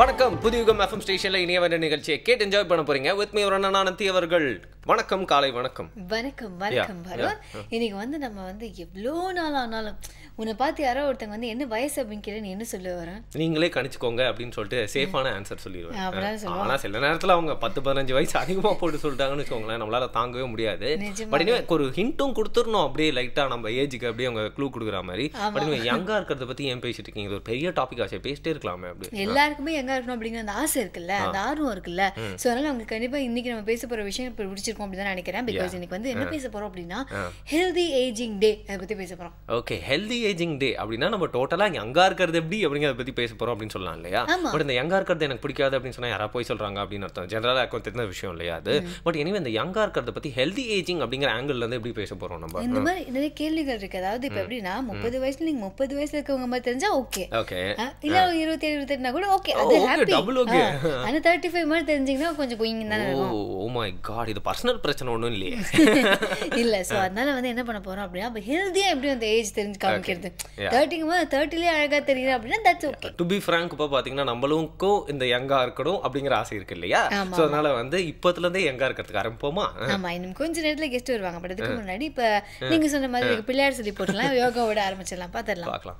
வணக்கம் புதியுகம் எஃப்எம் ஸ்டேஷன்ல இனிய வர நிகழ்ச்சியை கேட்டு என்ஜாய் பண்ண போறீங்க வித் மீ அனந்தி அவர்கள் வணக்கம் காலை வணக்கம் வணக்கம் வணக்கம் பரவா இன்னைக்கு வந்து நம்ம வந்து எவ்வளோ நாள் ஆனாலும் உன்னை பார்த்து யாரோ ஒருத்தங்க வந்து என்ன வயசு அப்படின்னு கேட்டு நீ என்ன சொல்ல வரேன் நீங்களே கணிச்சுக்கோங்க அப்படின்னு சொல்லிட்டு சேஃபான ஆன்சர் சொல்லிடுவேன் அப்படிதான் சொல்லுவாங்க. ஆனா சில நேரத்துல அவங்க பத்து பதினஞ்சு வயசு அதிகமா போட்டு சொல்லிட்டாங்கன்னு வச்சுக்கோங்களேன் நம்மளால தாங்கவே முடியாது நிஜமா. பட் இனிமே ஒரு ஹிண்ட்டும் கொடுத்துடணும் அப்படியே லைட்டா நம்ம ஏஜுக்கு அப்படியே அவங்க க்ளூ கொடுக்குற மாதிரி பட் இனிமே யங்கா இருக்கிறத பத்தி ஏன் பேசிட்டு இருக்கீங்க இது ஒரு பெரிய டாபிக் ஆச்சு பேசிட்டே இருக்கலாமே அப்படி எல்லாருக்குமே எங்க இருக்கணும் அப்படிங்கிற அந்த ஆசை இருக்குல்ல அந்த ஆர்வம் இருக்குல்ல சோ அதனால உங்களுக்கு கண்டிப்பா இன்னைக்கு நம்ம பேச போற விஷயம் இப்ப பிடிச்சிருக்கோம் அப்படின்னு தான் நினைக்கிறேன் பிகாஸ் இன்னைக்கு வந்து என்ன பேச போறோம் அப்படின்னா ஹெல்தி ஏஜிங் டே அதை பத்தி பேச போறோம் ஓகே ஹெல்தி ஏஜிங் டே அப்படின்னா நம்ம டோட்டலா யங்கா இருக்கிறது எப்படி அப்படிங்கறத பத்தி பேச போறோம் அப்படின்னு சொல்லலாம் இல்லையா ஆமா. பட் இந்த யங்கா இருக்கிறது எனக்கு பிடிக்காது அப்படின்னு சொன்னா யாரா போய் சொல்றாங்க அப்படின்னு அர்த்தம் ஜெனரலா எனக்கு தெரிஞ்ச விஷயம் இல்லையா அது பட் எனவே இந்த யங்கா இருக்கிறத பத்தி ஹெல்தி ஏஜிங் அப்படிங்கிற ஆங்கிள் இருந்து எப்படி பேச போறோம் நம்ம இந்த மாதிரி நிறைய கேள்விகள் இருக்கு அதாவது இப்ப எப்படின்னா முப்பது வயசுல நீங்க முப்பது வயசுல இருக்கவங்க மாதிரி தெரிஞ்சா ஓகே ஓகே இல்ல ஒரு இருபத்தி ஏழு இருபத்தெட்டுனா கூட ஓகே அது okay, ஹாப்பி double okay. ஆனா தேர்ட்டி ஃபைவ் மாதிரி தெரிஞ்சீங்கன்னா கொஞ்சம் குயிங்க தானே இருக்கும் ஓ மை காட் இது பர்சனல் பிரச்சனை ஒண்ணும் இல்லையே இல்ல சோ அதனால வந்து என்ன பண்ண போறோம் அப்படின்னா அப்ப ஹெல்தியா எப்படி அந்த ஏஜ் தெரிஞ்சு காமிக்கிறது Yeah. தேர்ட்டிக்கு போது தேர்ட்டிலே அழகா தெரியுது அப்படின்னா that's okay to be frank இப்போ பார்த்தீங்கன்னா நம்மளுக்கும் இந்த யங்கா இருக்கணும் அப்படிங்கிற ஆசை இருக்கு இல்லையா ஆமா, ஸோ அதனால வந்து இப்பத்துல இருந்தே யங்கா இருக்கிறதுக்கு ஆரம்பிப்போமா ஆமா இன்னும் கொஞ்ச நேரத்துல கெஸ்ட் வருவாங்க பட் அதுக்கு முன்னாடி இப்ப நீங்க சொன்ன மாதிரி பிள்ளையார் சொல்லி போட்டுலாம் யோகாவோட ஆரம்பிச்சிடலாம் பாத்திரலாம் பார்க்கலாம்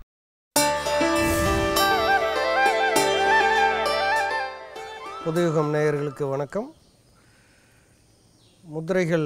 புதுயுகம் நேயர்களுக்கு வணக்கம் முத்திரைகள்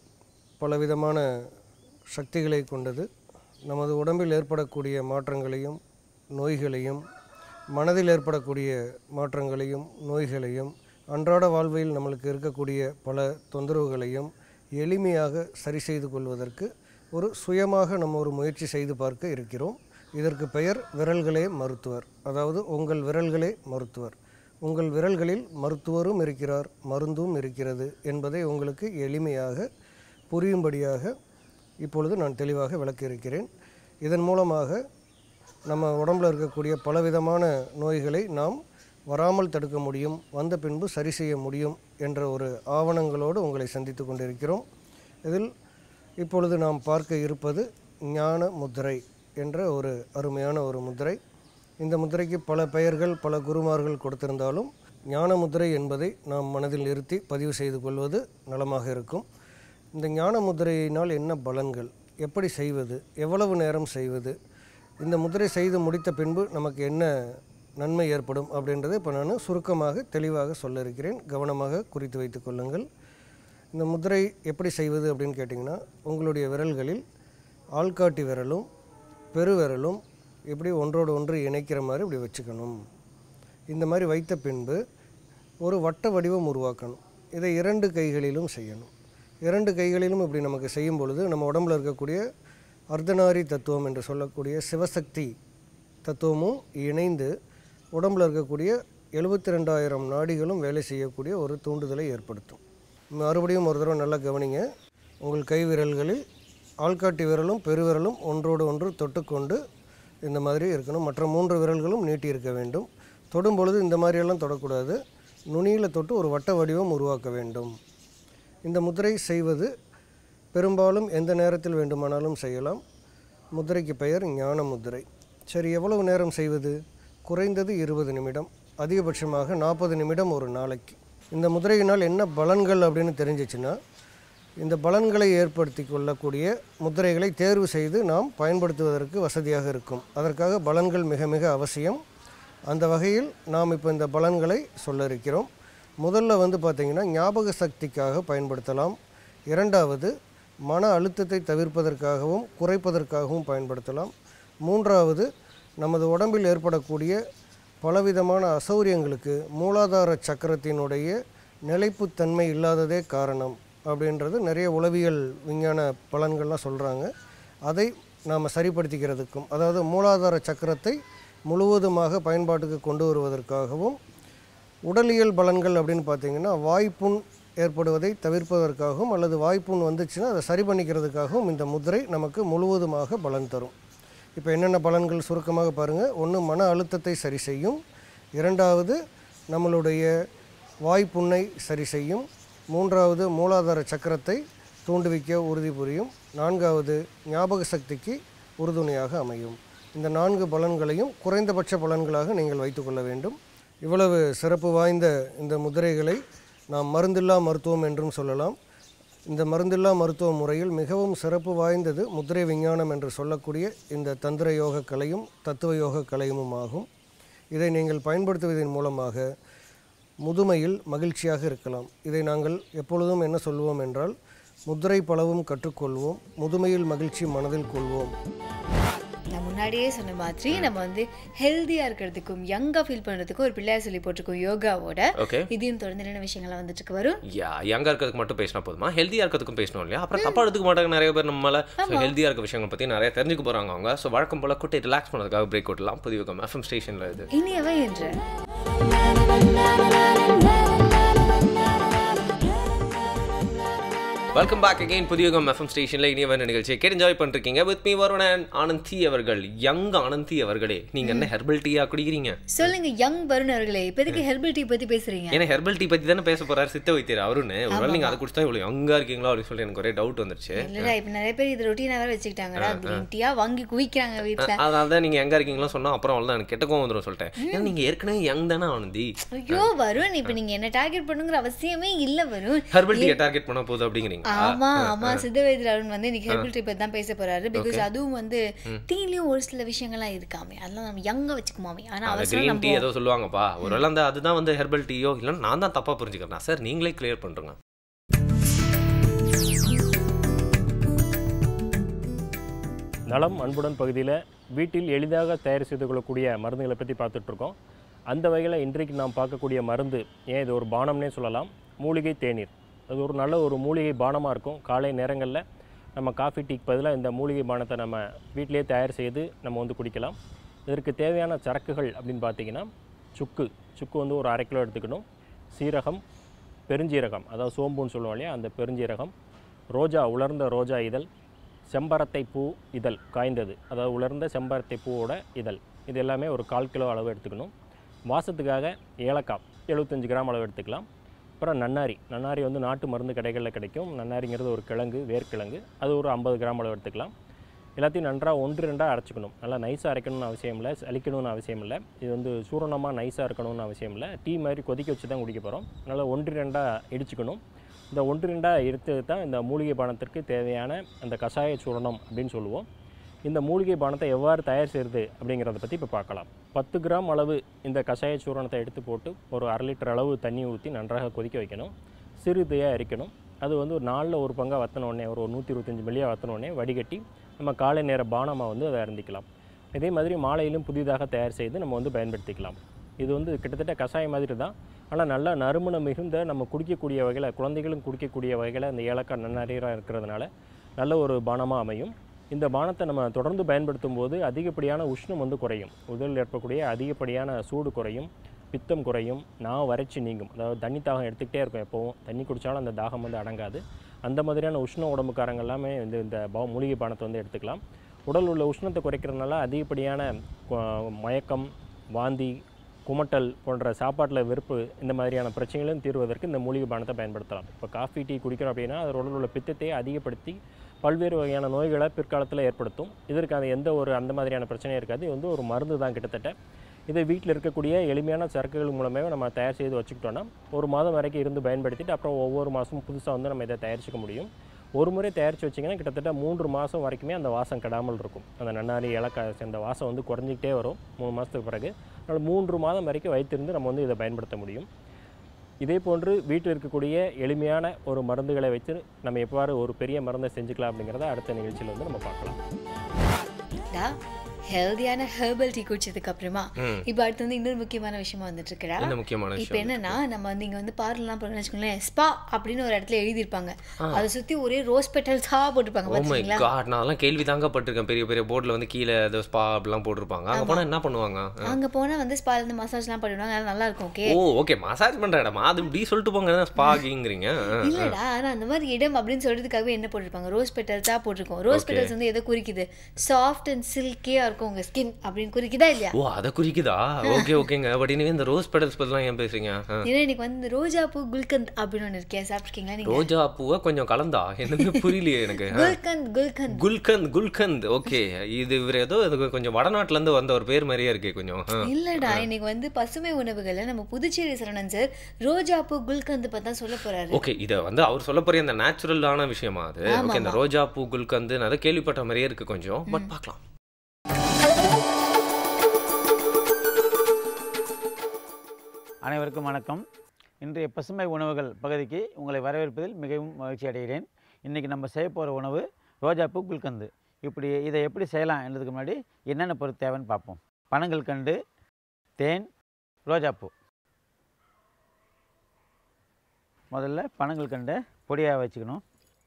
பலவிதமான சக்திகளை கொண்டது நமது உடம்பில் ஏற்படக்கூடிய மாற்றங்களையும் நோய்களையும் மனதில் ஏற்படக்கூடிய மாற்றங்களையும் நோய்களையும் அன்றாட வாழ்வில் நம்மளுக்கு இருக்கக்கூடிய பல தொந்தரவுகளையும் எளிமையாக சரி செய்து கொள்வதற்கு ஒரு சுயமாக நம்ம ஒரு முயற்சி செய்து பார்க்க இருக்கிறோம் இதற்கு பெயர் விரல்களே மருத்துவர் அதாவது உங்கள் விரல்களே மருத்துவர் உங்கள் விரல்களில் மருத்துவரும் இருக்கிறார் மருந்தும் இருக்கிறது என்பதை உங்களுக்கு எளிமையாக புரியும்படியாக இப்பொழுது நான் தெளிவாக விளக்கியிருக்கிறேன் இதன் மூலமாக நம்ம உடம்பில் இருக்கக்கூடிய பலவிதமான நோய்களை நாம் வராமல் தடுக்க முடியும் வந்த பின்பு சரி செய்ய முடியும் என்ற ஒரு ஆவணங்களோடு உங்களை சந்தித்து கொண்டிருக்கிறோம் இதில் இப்பொழுது நாம் பார்க்க இருப்பது ஞான முத்திரை என்ற ஒரு அருமையான ஒரு முத்திரை இந்த முத்திரைக்கு பல பெயர்கள் பல குருமார்கள் கொடுத்திருந்தாலும் ஞான முத்திரை என்பதை நாம் மனதில் நிறுத்தி பதிவு செய்து கொள்வது நலமாக இருக்கும் இந்த ஞான முத்திரையினால் என்ன பலன்கள் எப்படி செய்வது எவ்வளவு நேரம் செய்வது இந்த முத்திரை செய்து முடித்த பின்பு நமக்கு என்ன நன்மை ஏற்படும் அப்படின்றதை இப்போ நான் சுருக்கமாக தெளிவாக சொல்ல இருக்கிறேன் கவனமாக குறித்து வைத்துக் கொள்ளுங்கள் இந்த முத்திரை எப்படி செய்வது அப்படின்னு கேட்டிங்கன்னா உங்களுடைய விரல்களில் ஆள்காட்டி விரலும் பெருவிரலும் இப்படி ஒன்றோடு ஒன்று இணைக்கிற மாதிரி இப்படி வச்சுக்கணும் இந்த மாதிரி வைத்த பின்பு ஒரு வட்ட வடிவம் உருவாக்கணும் இதை இரண்டு கைகளிலும் செய்யணும் இரண்டு கைகளிலும் இப்படி நமக்கு செய்யும் பொழுது நம்ம உடம்புல இருக்கக்கூடிய அர்த்தநாரி தத்துவம் என்று சொல்லக்கூடிய சிவசக்தி தத்துவமும் இணைந்து உடம்புல இருக்கக்கூடிய எழுபத்தி ரெண்டாயிரம் நாடிகளும் வேலை செய்யக்கூடிய ஒரு தூண்டுதலை ஏற்படுத்தும் மறுபடியும் ஒரு தடவை நல்லா கவனிங்க உங்கள் கை விரல்களில் ஆள்காட்டி விரலும் பெருவிரலும் ஒன்றோடு ஒன்று தொட்டுக்கொண்டு இந்த மாதிரி இருக்கணும் மற்ற மூன்று விரல்களும் நீட்டி இருக்க வேண்டும் தொடும் பொழுது இந்த மாதிரியெல்லாம் தொடக்கூடாது நுனியில் தொட்டு ஒரு வட்ட வடிவம் உருவாக்க வேண்டும் இந்த முத்திரை செய்வது பெரும்பாலும் எந்த நேரத்தில் வேண்டுமானாலும் செய்யலாம் முத்திரைக்கு பெயர் ஞான முத்திரை சரி எவ்வளவு நேரம் செய்வது குறைந்தது இருபது நிமிடம் அதிகபட்சமாக நாற்பது நிமிடம் ஒரு நாளைக்கு இந்த முத்திரையினால் என்ன பலன்கள் அப்படின்னு தெரிஞ்சிச்சுன்னா இந்த பலன்களை ஏற்படுத்தி கொள்ளக்கூடிய முத்திரைகளை தேர்வு செய்து நாம் பயன்படுத்துவதற்கு வசதியாக இருக்கும் அதற்காக பலன்கள் மிக மிக அவசியம் அந்த வகையில் நாம் இப்போ இந்த பலன்களை சொல்ல இருக்கிறோம் முதல்ல வந்து பார்த்திங்கன்னா ஞாபக சக்திக்காக பயன்படுத்தலாம் இரண்டாவது மன அழுத்தத்தை தவிர்ப்பதற்காகவும் குறைப்பதற்காகவும் பயன்படுத்தலாம் மூன்றாவது நமது உடம்பில் ஏற்படக்கூடிய பலவிதமான அசௌரியங்களுக்கு மூலாதார சக்கரத்தினுடைய நிலைப்புத்தன்மை இல்லாததே காரணம் அப்படின்றது நிறைய உளவியல் விஞ்ஞான பலன்கள்லாம் சொல்கிறாங்க அதை நாம் சரிப்படுத்திக்கிறதுக்கும் அதாவது மூலாதார சக்கரத்தை முழுவதுமாக பயன்பாட்டுக்கு கொண்டு வருவதற்காகவும் உடலியல் பலன்கள் அப்படின்னு பார்த்தீங்கன்னா வாய்ப்புண் ஏற்படுவதை தவிர்ப்பதற்காகவும் அல்லது வாய்ப்புண் வந்துச்சுன்னா அதை சரி பண்ணிக்கிறதுக்காகவும் இந்த முத்திரை நமக்கு முழுவதுமாக பலன் தரும் இப்போ என்னென்ன பலன்கள் சுருக்கமாக பாருங்கள் ஒன்று மன அழுத்தத்தை சரி செய்யும் இரண்டாவது நம்மளுடைய வாய்ப்புண்ணை சரி செய்யும் மூன்றாவது மூலாதார சக்கரத்தை தூண்டுவிக்க உறுதி புரியும் நான்காவது ஞாபக சக்திக்கு உறுதுணையாக அமையும் இந்த நான்கு பலன்களையும் குறைந்தபட்ச பலன்களாக நீங்கள் வைத்துக்கொள்ள வேண்டும் இவ்வளவு சிறப்பு வாய்ந்த இந்த முதிரைகளை நாம் மருந்தில்லா மருத்துவம் என்றும் சொல்லலாம் இந்த மருந்தில்லா மருத்துவ முறையில் மிகவும் சிறப்பு வாய்ந்தது முதிரை விஞ்ஞானம் என்று சொல்லக்கூடிய இந்த தந்திர யோக கலையும் தத்துவ யோக கலையும் ஆகும் இதை நீங்கள் பயன்படுத்துவதன் மூலமாக முதுமையில் மகிழ்ச்சியாக இருக்கலாம் இதை நாங்கள் எப்பொழுதும் என்ன சொல்வோம் என்றால் முதிரை பலவும் கற்றுக்கொள்வோம் முதுமையில் மகிழ்ச்சி மனதில் கொள்வோம் நான் முன்னாடியே சொன்ன மாதிரி நம்ம வந்து ஹெல்தியா இருக்கிறதுக்கும் யங்கா ஃபீல் பண்றதுக்கும் ஒரு பிள்ளையார் சொல்லி போட்டிருக்கோம் யோகாவோட ஓகே இதையும் தொடர்ந்து என்னென்ன விஷயங்கள்லாம் வந்துட்டு இருக்கு வரும் யா யங்கா இருக்கிறதுக்கு மட்டும் பேசினா போதுமா ஹெல்த்தியா இருக்கிறதுக்கும் பேசணும் இல்லையா அப்புறம் தப்பா எடுத்துக்க மாட்டாங்க நிறைய பேர் நம்மளால ஸோ ஹெல்த்தியா இருக்க விஷயங்கள் பத்தி நிறைய தெரிஞ்சுக்க போறாங்க அவங்க ஸோ வழக்கம் போல குட்டி ரிலாக்ஸ் பண்ணதுக்காக பிரேக் விடலாம் புதிய எஃப்எம் ஸ்டேஷன்ல இது இனியவை என்று வெல்கம் பேக் அகைன் புதியகம் எஃப்எம் ஸ்டேஷன்ல இனியவன் நிகழ்ச்சியை கேட்டு என்ஜாய் பண்ணிருக்கீங்க வித் மீ வருணன் ஆனந்தி அவர்கள் யங் ஆனந்தி அவர்களே நீங்க என்ன ஹெர்பல் டீயா குடிக்கிறீங்க சொல்லுங்க யங் வருண் அவர்களே இப்போதைக்கு ஹெர்பல் டீ பத்தி பேசுறீங்க ஏன்னா ஹெர்பல் டீ பத்தி தானே பேச போறாரு சித்த வைத்தியர் அவருன்னு ஒருவேளை நீங்க அதை குடிச்சா இவ்வளவு யங்கா இருக்கீங்களா அப்படின்னு சொல்லி எனக்கு ஒரே டவுட் வந்துருச்சு இல்லடா இப்ப நிறைய பேர் இது ரொட்டீனா வேற வச்சுக்கிட்டாங்கடா கிரீன் டீயா வாங்கி குவிக்கிறாங்க வீட்ல அதனால தான் நீங்க எங்க இருக்கீங்களோ சொன்னா அப்புறம் அவ்வளவுதான் எனக்கு கெட்ட கோவம் வந்துடும் சொல்லிட்டேன் ஏன்னா நீங்க ஏற்கனவே யங் தானே ஆனந்தி ஐயோ வருண் இப்ப நீங்க என்ன டார்கெட் பண்ணுங்கிற அவசியமே இல்ல வருண் ஹெர்பல் டீ டார்கெட் பண்ண போகுது அப்படிங்கிறீங்க ஆமா ஆமா சித்தவேதிர அருண் வந்து இன்னைக்கு ஹெர்பல் டீ பத்தி தான் பேச போறாரு பிகாஸ் அதுவும் வந்து டீலயும் ஒரு சில விஷயங்கள்லாம் இருக்காமே அதெல்லாம் நம்ம யங்கா வச்சுக்குமாமே ஆனா அந்த அவசரம் கிரீன் டீ நம்ம ஏதோ சொல்லுவாங்கப்பா ஒருவேளை அந்த அதுதான் வந்து ஹெர்பல் டீயோ இல்லைன்னா நான் தான் தப்பா புரிஞ்சுக்கிறேன் சார் நீங்களே கிளியர் பண்றீங்க நலம் அன்புடன் பகுதியில் வீட்டில் எளிதாக தயார் செய்து கொள்ளக்கூடிய மருந்துகளை பற்றி பார்த்துட்ருக்கோம் அந்த வகையில் இன்றைக்கு நாம் பார்க்கக்கூடிய மருந்து ஏன் இது ஒரு பானம்னே சொல்லலாம் மூலிகை தேநீர் அது ஒரு நல்ல ஒரு மூலிகை பானமாக இருக்கும் காலை நேரங்களில் நம்ம காஃபி டீக்கு பதிலாக இந்த மூலிகை பானத்தை நம்ம வீட்டிலேயே தயார் செய்து நம்ம வந்து குடிக்கலாம் இதற்கு தேவையான சரக்குகள் அப்படின்னு பார்த்தீங்கன்னா சுக்கு சுக்கு வந்து ஒரு அரை கிலோ எடுத்துக்கணும் சீரகம் பெருஞ்சீரகம் அதாவது சோம்புன்னு சொல்லுவோம் இல்லையா அந்த பெருஞ்சீரகம் ரோஜா உலர்ந்த ரோஜா இதழ் செம்பரத்தை பூ இதழ் காய்ந்தது அதாவது உலர்ந்த செம்பரத்தை பூவோட இதழ் இது எல்லாமே ஒரு கால் கிலோ அளவு எடுத்துக்கணும் வாசத்துக்காக ஏலக்காய் எழுபத்தஞ்சு கிராம் அளவு எடுத்துக்கலாம் அப்புறம் நன்னாரி நன்னாரி வந்து நாட்டு மருந்து கடைகளில் கிடைக்கும் நன்னாரிங்கிறது ஒரு கிழங்கு வேர்க்கிழங்கு அது ஒரு ஐம்பது கிராம் அளவு எடுத்துக்கலாம் எல்லாத்தையும் நன்றாக ஒன்று ரெண்டாக அரைச்சிக்கணும் நல்லா நைஸாக அரைக்கணும்னு அவசியம் இல்லை அழிக்கணும்னு அவசியம் இல்லை இது வந்து சூரணமாக நைஸாக இருக்கணும்னு அவசியம் இல்லை டீ மாதிரி கொதிக்க வச்சு தான் குடிக்க போகிறோம் நல்லா ஒன்று ரெண்டாக இடிச்சுக்கணும் இந்த ஒன்று ரெண்டாக எடுத்து தான் இந்த மூலிகை பானத்திற்கு தேவையான அந்த கஷாய சூரணம் அப்படின்னு சொல்லுவோம் இந்த மூலிகை பானத்தை எவ்வாறு தயார் செய்கிறது அப்படிங்கிறத பற்றி இப்போ பார்க்கலாம் பத்து கிராம் அளவு இந்த கஷாய சூரணத்தை எடுத்து போட்டு ஒரு அரை லிட்டர் அளவு தண்ணி ஊற்றி நன்றாக கொதிக்க வைக்கணும் சிறு தீயாக எரிக்கணும் அது வந்து ஒரு நாளில் ஒரு பங்காக வத்தின உடனே ஒரு நூற்றி இருபத்தஞ்சி மில்லியாக வத்தின உடனே வடிகட்டி நம்ம காலை நேர பானமாக வந்து அதை அருந்திக்கலாம் இதே மாதிரி மாலையிலும் புதிதாக தயார் செய்து நம்ம வந்து பயன்படுத்திக்கலாம் இது வந்து கிட்டத்தட்ட கஷாயம் மாதிரி தான் ஆனால் நல்லா நறுமணம் மிகுந்த நம்ம குடிக்கக்கூடிய வகையில் குழந்தைகளும் குடிக்கக்கூடிய வகையில் இந்த ஏலக்காய் நன்னீராக இருக்கிறதுனால நல்ல ஒரு பானமாக அமையும் இந்த பானத்தை நம்ம தொடர்ந்து பயன்படுத்தும் போது அதிகப்படியான உஷ்ணம் வந்து குறையும் உடலில் ஏற்படக்கூடிய அதிகப்படியான சூடு குறையும் பித்தம் குறையும் நான் வறட்சி நீங்கும் அதாவது தண்ணி தாகம் எடுத்துக்கிட்டே இருக்கும் எப்போவும் தண்ணி குடித்தாலும் அந்த தாகம் வந்து அடங்காது அந்த மாதிரியான உஷ்ண உடம்புக்காரங்க எல்லாமே இந்த இந்த பா- மூலிகை பானத்தை வந்து எடுத்துக்கலாம் உடல் உள்ள உஷ்ணத்தை குறைக்கிறதுனால அதிகப்படியான கு- மயக்கம் வாந்தி குமட்டல் போன்ற சாப்பாட்டில் வெறுப்பு இந்த மாதிரியான பிரச்சனைகளும் தீர்வதற்கு இந்த மூலிகை பானத்தை பயன்படுத்தலாம் இப்போ காஃபி டீ குடிக்கிறோம் அப்படின்னா அது உடலில் உள்ள பித்தத்தை அதிகப்படுத்தி பல்வேறு வகையான நோய்களை பிற்காலத்தில் ஏற்படுத்தும் இதற்கு அது எந்த ஒரு அந்த மாதிரியான பிரச்சனையும் இருக்காது இது வந்து ஒரு மருந்து தான் கிட்டத்தட்ட இதை வீட்டில் இருக்கக்கூடிய எளிமையான சரக்குகள் மூலமே நம்ம தயார் செய்து வச்சுக்கிட்டோன்னா ஒரு மாதம் வரைக்கும் இருந்து பயன்படுத்திட்டு அப்புறம் ஒவ்வொரு மாதமும் புதுசாக வந்து நம்ம இதை தயாரிச்சுக்க முடியும் ஒரு முறை தயாரித்து வச்சிங்கன்னா கிட்டத்தட்ட மூன்று மாதம் வரைக்குமே அந்த வாசம் கெடாமல் இருக்கும் அந்த நன்னாரி ஏலக்காய் சேர்ந்த வாசம் வந்து குறைஞ்சிக்கிட்டே வரும் மூணு மாதத்துக்கு பிறகு அதனால் மூன்று மாதம் வரைக்கும் வைத்திருந்து நம்ம வந்து இதை பயன்படுத்த முடியும் இதே போன்று வீட்டில் இருக்கக்கூடிய எளிமையான ஒரு மருந்துகளை வைத்து நம்ம எவ்வாறு ஒரு பெரிய மருந்தை செஞ்சுக்கலாம் அப்படிங்கிறத அடுத்த நிகழ்ச்சியில் வந்து நம்ம பார்க்கலாம் ஹெல்தியான ஹெர்பல் டீ குடிச்சதுக்கு அப்புறமா இப்போ அடுத்து வந்து இன்னொரு முக்கியமான விஷயமா வந்துட்டு இருக்கா என்ன முக்கியமான இப்போ விஷயம் என்னன்னா நம்ம வந்து இங்க வந்து பார்லாம் போறோம்னு வச்சுக்கோங்களேன் ஸ்பா அப்படின்னு ஒரு இடத்துல எழுதியிருப்பாங்க அதை சுத்தி ஒரே ரோஸ் பெட்டல்ஸா போட்டிருப்பாங்க ஓ மை பாத்தீங்களா காட் நான் அதெல்லாம் கேள்வி தாங்க பட்டிருக்கேன் பெரிய பெரிய போர்டில் வந்து கீழே ஏதோ ஸ்பா அப்படிலாம் போட்டிருப்பாங்க அங்கே போனால் என்ன பண்ணுவாங்க அங்க போனா வந்து ஸ்பால இருந்து மசாஜ்லாம் பண்ணிடுவாங்க அது நல்லா இருக்கும் ஓகே ஓ ஓகே மசாஜ் பண்ற இடமா அது இப்படி சொல்லிட்டு போங்க ஸ்பாகிங்கிறீங்க இல்லடா ஆனா அந்த மாதிரி இடம் அப்படின்னு சொல்றதுக்காகவே என்ன போட்டிருப்பாங்க ரோஸ் பெட்டல்ஸா போட்டிருக்கோம் ரோஸ் பெட்டல்ஸ் வந்து எதை குறிக்குது சாஃப்ட் அண்ட் சில்கியா இருக்கும் இருக்கும் உங்க ஸ்கின் அப்படின்னு குறிக்குதா இல்லையா ஓ அதை குறிக்குதா ஓகே ஓகேங்க பட் இனிமே இந்த ரோஸ் பெடல்ஸ் பத்திலாம் ஏன் பேசுறீங்க ஆ. ஏன்னா இன்னைக்கு வந்து ரோஜா பூ குல்கந்த் அப்படின்னு ஒன்று இருக்கே சாப்பிட்ருக்கீங்களா நீங்க ரோஜா பூவை கொஞ்சம் கலந்தா எனக்கு புரியலையே எனக்கு ஆ. குல்கந்த் குல்கந்த் குல்கந்த் குல்கந்த் ஓகே இது இவர் ஏதோ இது கொஞ்சம் வடநாட்டுல இருந்து வந்த ஒரு பேர் மாதிரியே இருக்கே கொஞ்சம் ஆ. இல்லடா இன்னைக்கு வந்து பசுமை உணவுகள்ல நம்ம புதுச்சேரி சரவணன் சார் ரோஜா பூ குல்கந்த் பத்தி தான் சொல்ல போறாரு ஓகே இதை வந்து அவர் சொல்ல போற இந்த நேச்சுரலான விஷயமா அது ஓகே இந்த ரோஜா பூ குல்கந்து நான் அதை கேள்விப்பட்ட மாதிரியே இருக்கு கொஞ்சம் பட் பார்க்கலாம் அனைவருக்கும் வணக்கம் இன்றைய பசுமை உணவுகள் பகுதிக்கு உங்களை வரவேற்பதில் மிகவும் மகிழ்ச்சி அடைகிறேன் இன்றைக்கி நம்ம செய்ய போகிற உணவு ரோஜாப்பூ குல்கந்து இப்படி இதை எப்படி செய்யலாம் என்றதுக்கு முன்னாடி என்னென்ன பொருள் தேவைன்னு பார்ப்போம் பனங்கள் கண்டு தேன் ரோஜாப்பூ முதல்ல பனங்கள் கண்டை பொடியாக வச்சுக்கணும்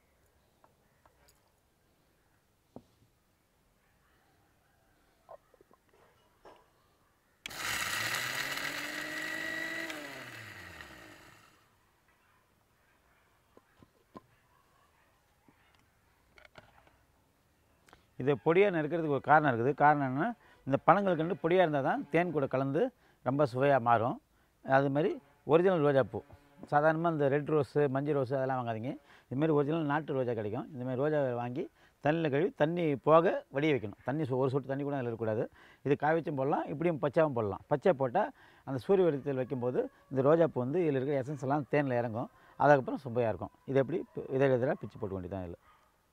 இது பொடியாக நறுக்கிறதுக்கு ஒரு காரணம் இருக்குது காரணம் என்னென்னா இந்த பழங்கள் கண்டு பொடியாக இருந்தால் தான் தேன் கூட கலந்து ரொம்ப சுவையாக மாறும் அது மாதிரி ஒரிஜினல் ரோஜாப்பூ சாதாரணமாக இந்த ரெட் ரோஸு மஞ்சள் ரோஸு அதெல்லாம் வாங்காதீங்க இதுமாரி ஒரிஜினல் நாட்டு ரோஜா கிடைக்கும் இந்தமாதிரி ரோஜா வாங்கி தண்ணியில் கழுவி தண்ணி போக வடிய வைக்கணும் தண்ணி சு- ஒரு சொட்டு தண்ணி கூட அதில் இருக்கக்கூடாது இது காய வச்சும் போடலாம் இப்படியும் பச்சாவும் போடலாம் பச்சை போட்டால் அந்த சூரிய வெளிச்சத்தில் வைக்கும்போது இந்த ரோஜாப்பூ வந்து இதில் இருக்கிற எசன்ஸ் எல்லாம் தேனில் இறங்கும் அதுக்கப்புறம் சுவையாக இருக்கும் இது எப்படி பி- இதழ் இதழாக பிச்சு போட்டு வேண்டியதான் இதில்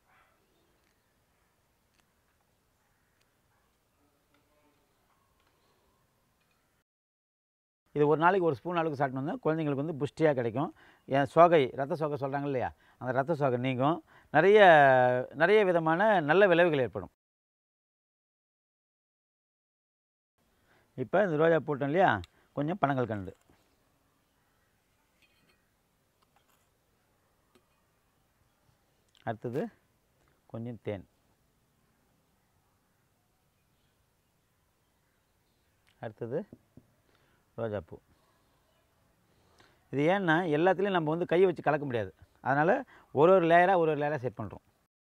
இது ஒரு நாளைக்கு ஒரு ஸ்பூன் அளவுக்கு சாப்பிட்டு வந்தால் குழந்தைங்களுக்கு வந்து புஷ்டியாக கிடைக்கும் என் சோகை ரத்த சோகை சொல்கிறாங்க இல்லையா அந்த ரத்த சோகை நீங்கும் நிறைய நிறைய விதமான நல்ல விளைவுகள் ஏற்படும் இப்போ இந்த ரோஜா போட்டோம் இல்லையா கொஞ்சம் பனங்கள் கண்டு அடுத்தது கொஞ்சம் தேன் அடுத்தது ரோஜாப்பூ இது ஏன்னா எல்லாத்துலேயும் நம்ம வந்து கையை வச்சு கலக்க முடியாது அதனால் ஒரு ஒரு லேயராக ஒரு ஒரு லேயராக செட் பண்ணுறோம்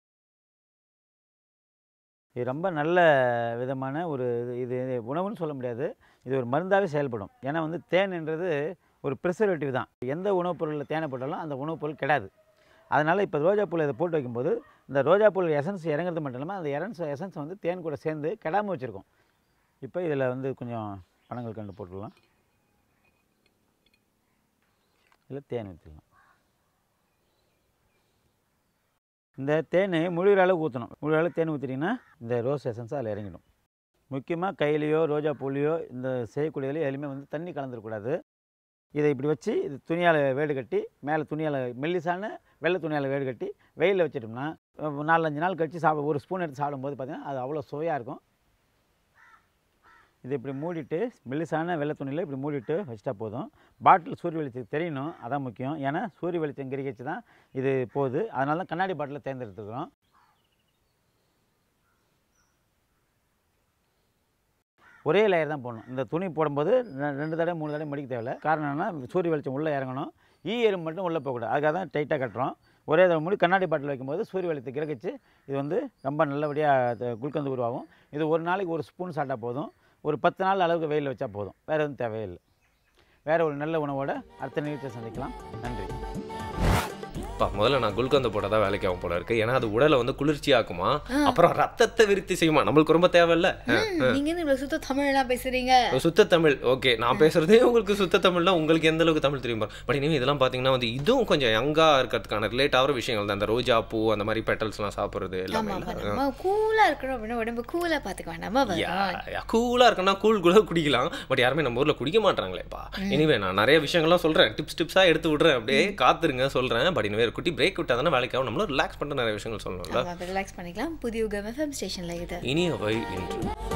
இது ரொம்ப நல்ல விதமான ஒரு இது இது உணவுன்னு சொல்ல முடியாது இது ஒரு மருந்தாகவே செயல்படும் ஏன்னா வந்து தேன்ன்றது ஒரு ப்ரிசர்வேட்டிவ் தான் எந்த உணவுப் பொருளில் தேனை போட்டாலும் அந்த உணவுப் பொருள் கெடாது அதனால் இப்போ ரோஜாப்பூவில் இதை போட்டு வைக்கும்போது இந்த ரோஜாப்பூவில் எசன்ஸ் இறங்குறது மட்டும் இல்லாமல் அந்த எரன்ஸ் எசன்ஸ் வந்து தேன் கூட சேர்ந்து கெடாமல் வச்சுருக்கோம் இப்போ இதில் வந்து கொஞ்சம் பழங்கள் கண்டு போட்டுடலாம் இல்லை தேன் ஊற்றிடலாம் இந்த தேன் முழுகிற அளவுக்கு ஊற்றணும் முழுகிற அளவுக்கு தேன் ஊற்றிட்டிங்கன்னா இந்த ரோஸ் எசன்ஸ் அதில் இறங்கிடும் முக்கியமாக கையிலையோ ரோஜா பூலையோ இந்த செய்யக்கூடியதுலையோ எதுலையுமே வந்து தண்ணி கலந்துடக்கூடாது இதை இப்படி வச்சு இது துணியால் வேடு கட்டி மேலே துணியால் மெல்லிசான வெள்ளை துணியால் வேடு கட்டி வெயிலில் வச்சிட்டோம்னா அஹ் நாலஞ்சு நாள் கழித்து சாப்பிட ஒரு ஸ்பூன் எடுத்து சாப்பிடும்போது பார்த்திங்கன்னா அது அவ்வளோ சுவையாக இருக்கும் இது இப்படி மூடிட்டு மெல்லிசான வெள்ளை துணியில் இப்படி மூடிட்டு வச்சிட்டா போதும் பாட்டில் சூரிய வெளிச்சத்துக்கு தெரியணும் அதான் முக்கியம் ஏன்னா சூரிய வெளிச்சம் கிரிக்கிச்சு தான் இது போகுது அதனால தான் கண்ணாடி பாட்டில் தேர்ந்தெடுத்துக்கிறோம் ஒரே லேயர் தான் போடணும் இந்த துணி போடும்போது ரெ- ரெண்டு தடவை மூணு தடவை மடிக்க தேவையில்ல காரணம் என்னன்னா சூரிய வெளிச்சம் உள்ளே இறங்கணும் ஈ எறும்பு மட்டும் உள்ளே போகக்கூடாது அதுக்காக தான் டைட்டாக கட்டுறோம் ஒரே தடவை மூடி கண்ணாடி பாட்டில் வைக்கும்போது சூரிய வெளிச்சத்தை கிரகிச்சு இது வந்து ரொம்ப நல்லபடியாக குல்கந்து உருவாகும் இது ஒரு நாளைக்கு ஒரு ஸ்பூன் சாப்பிட்டா போதும் ஒரு பத்து நாள் அளவுக்கு வெயிலில் வச்சா போதும் வேறு எதுவும் தேவையில்லை வேறு ஒரு நல்ல உணவோட அடுத்த நிகழ்ச்சியை சந்திக்கலாம் நன்றி அப்பா முதல்ல நான் குல்கந்த போட தான் வேலைக்கு ஆகும் போல இருக்கு ஏன்னா அது உடலை வந்து குளிர்ச்சியாக்குமா அப்புறம் ரத்தத்தை விருத்தி செய்யுமா நம்மளுக்கு ரொம்ப தேவையில்ல ம், நீங்க என்ன இவ்வளவு சுத்த தமிழ்லாம் பேசுறீங்க சுத்த தமிழ் ஓகே நான் பேசுறதே உங்களுக்கு சுத்த தமிழ்னா உங்களுக்கு எந்த அளவுக்கு தமிழ் தெரியும் பட் இனிமே இதெல்லாம் பாத்தீங்கன்னா வந்து இதுவும் கொஞ்சம் யங்கா இருக்கிறதுக்கான ரிலேட் ஆகிற விஷயங்கள் தான் அந்த ரோஜா பூ அந்த மாதிரி பெட்டல்ஸ்லாம் சாப்பிட்றது எல்லாமே ஆமா ஆமா நம்ம கூலா இருக்கணும் அப்படின்னா உடம்பு கூலா பாத்துக்க வேண்டாமா வரும் கூலா இருக்குன்னா கூல் கூட குடிக்கலாம் பட் யாருமே நம்ம ஊர்ல குடிக்க மாட்டாங்களேப்பா இனிவே நான் நிறைய விஷயங்கள்லாம் சொல்றேன் டிப்ஸ் டிப்ஸா எடுத்து விடுறேன் அப்படியே காத்துருங்க சொல்றேன் பட் இனிமே ஒரு குட்டி பிரேக் விட்டா தானே வேலைக்கு ஆகும் நம்மளும் ரிலாக்ஸ் பண்ணிட்டு நிறைய விஷயங்கள் சொல்லணும்ல நம்ம ரிலாக்ஸ் பண்ணிக்கலாம் புதிய யுகம் எஃப்எம் ஸ்டேஷன்ல இது இனியவை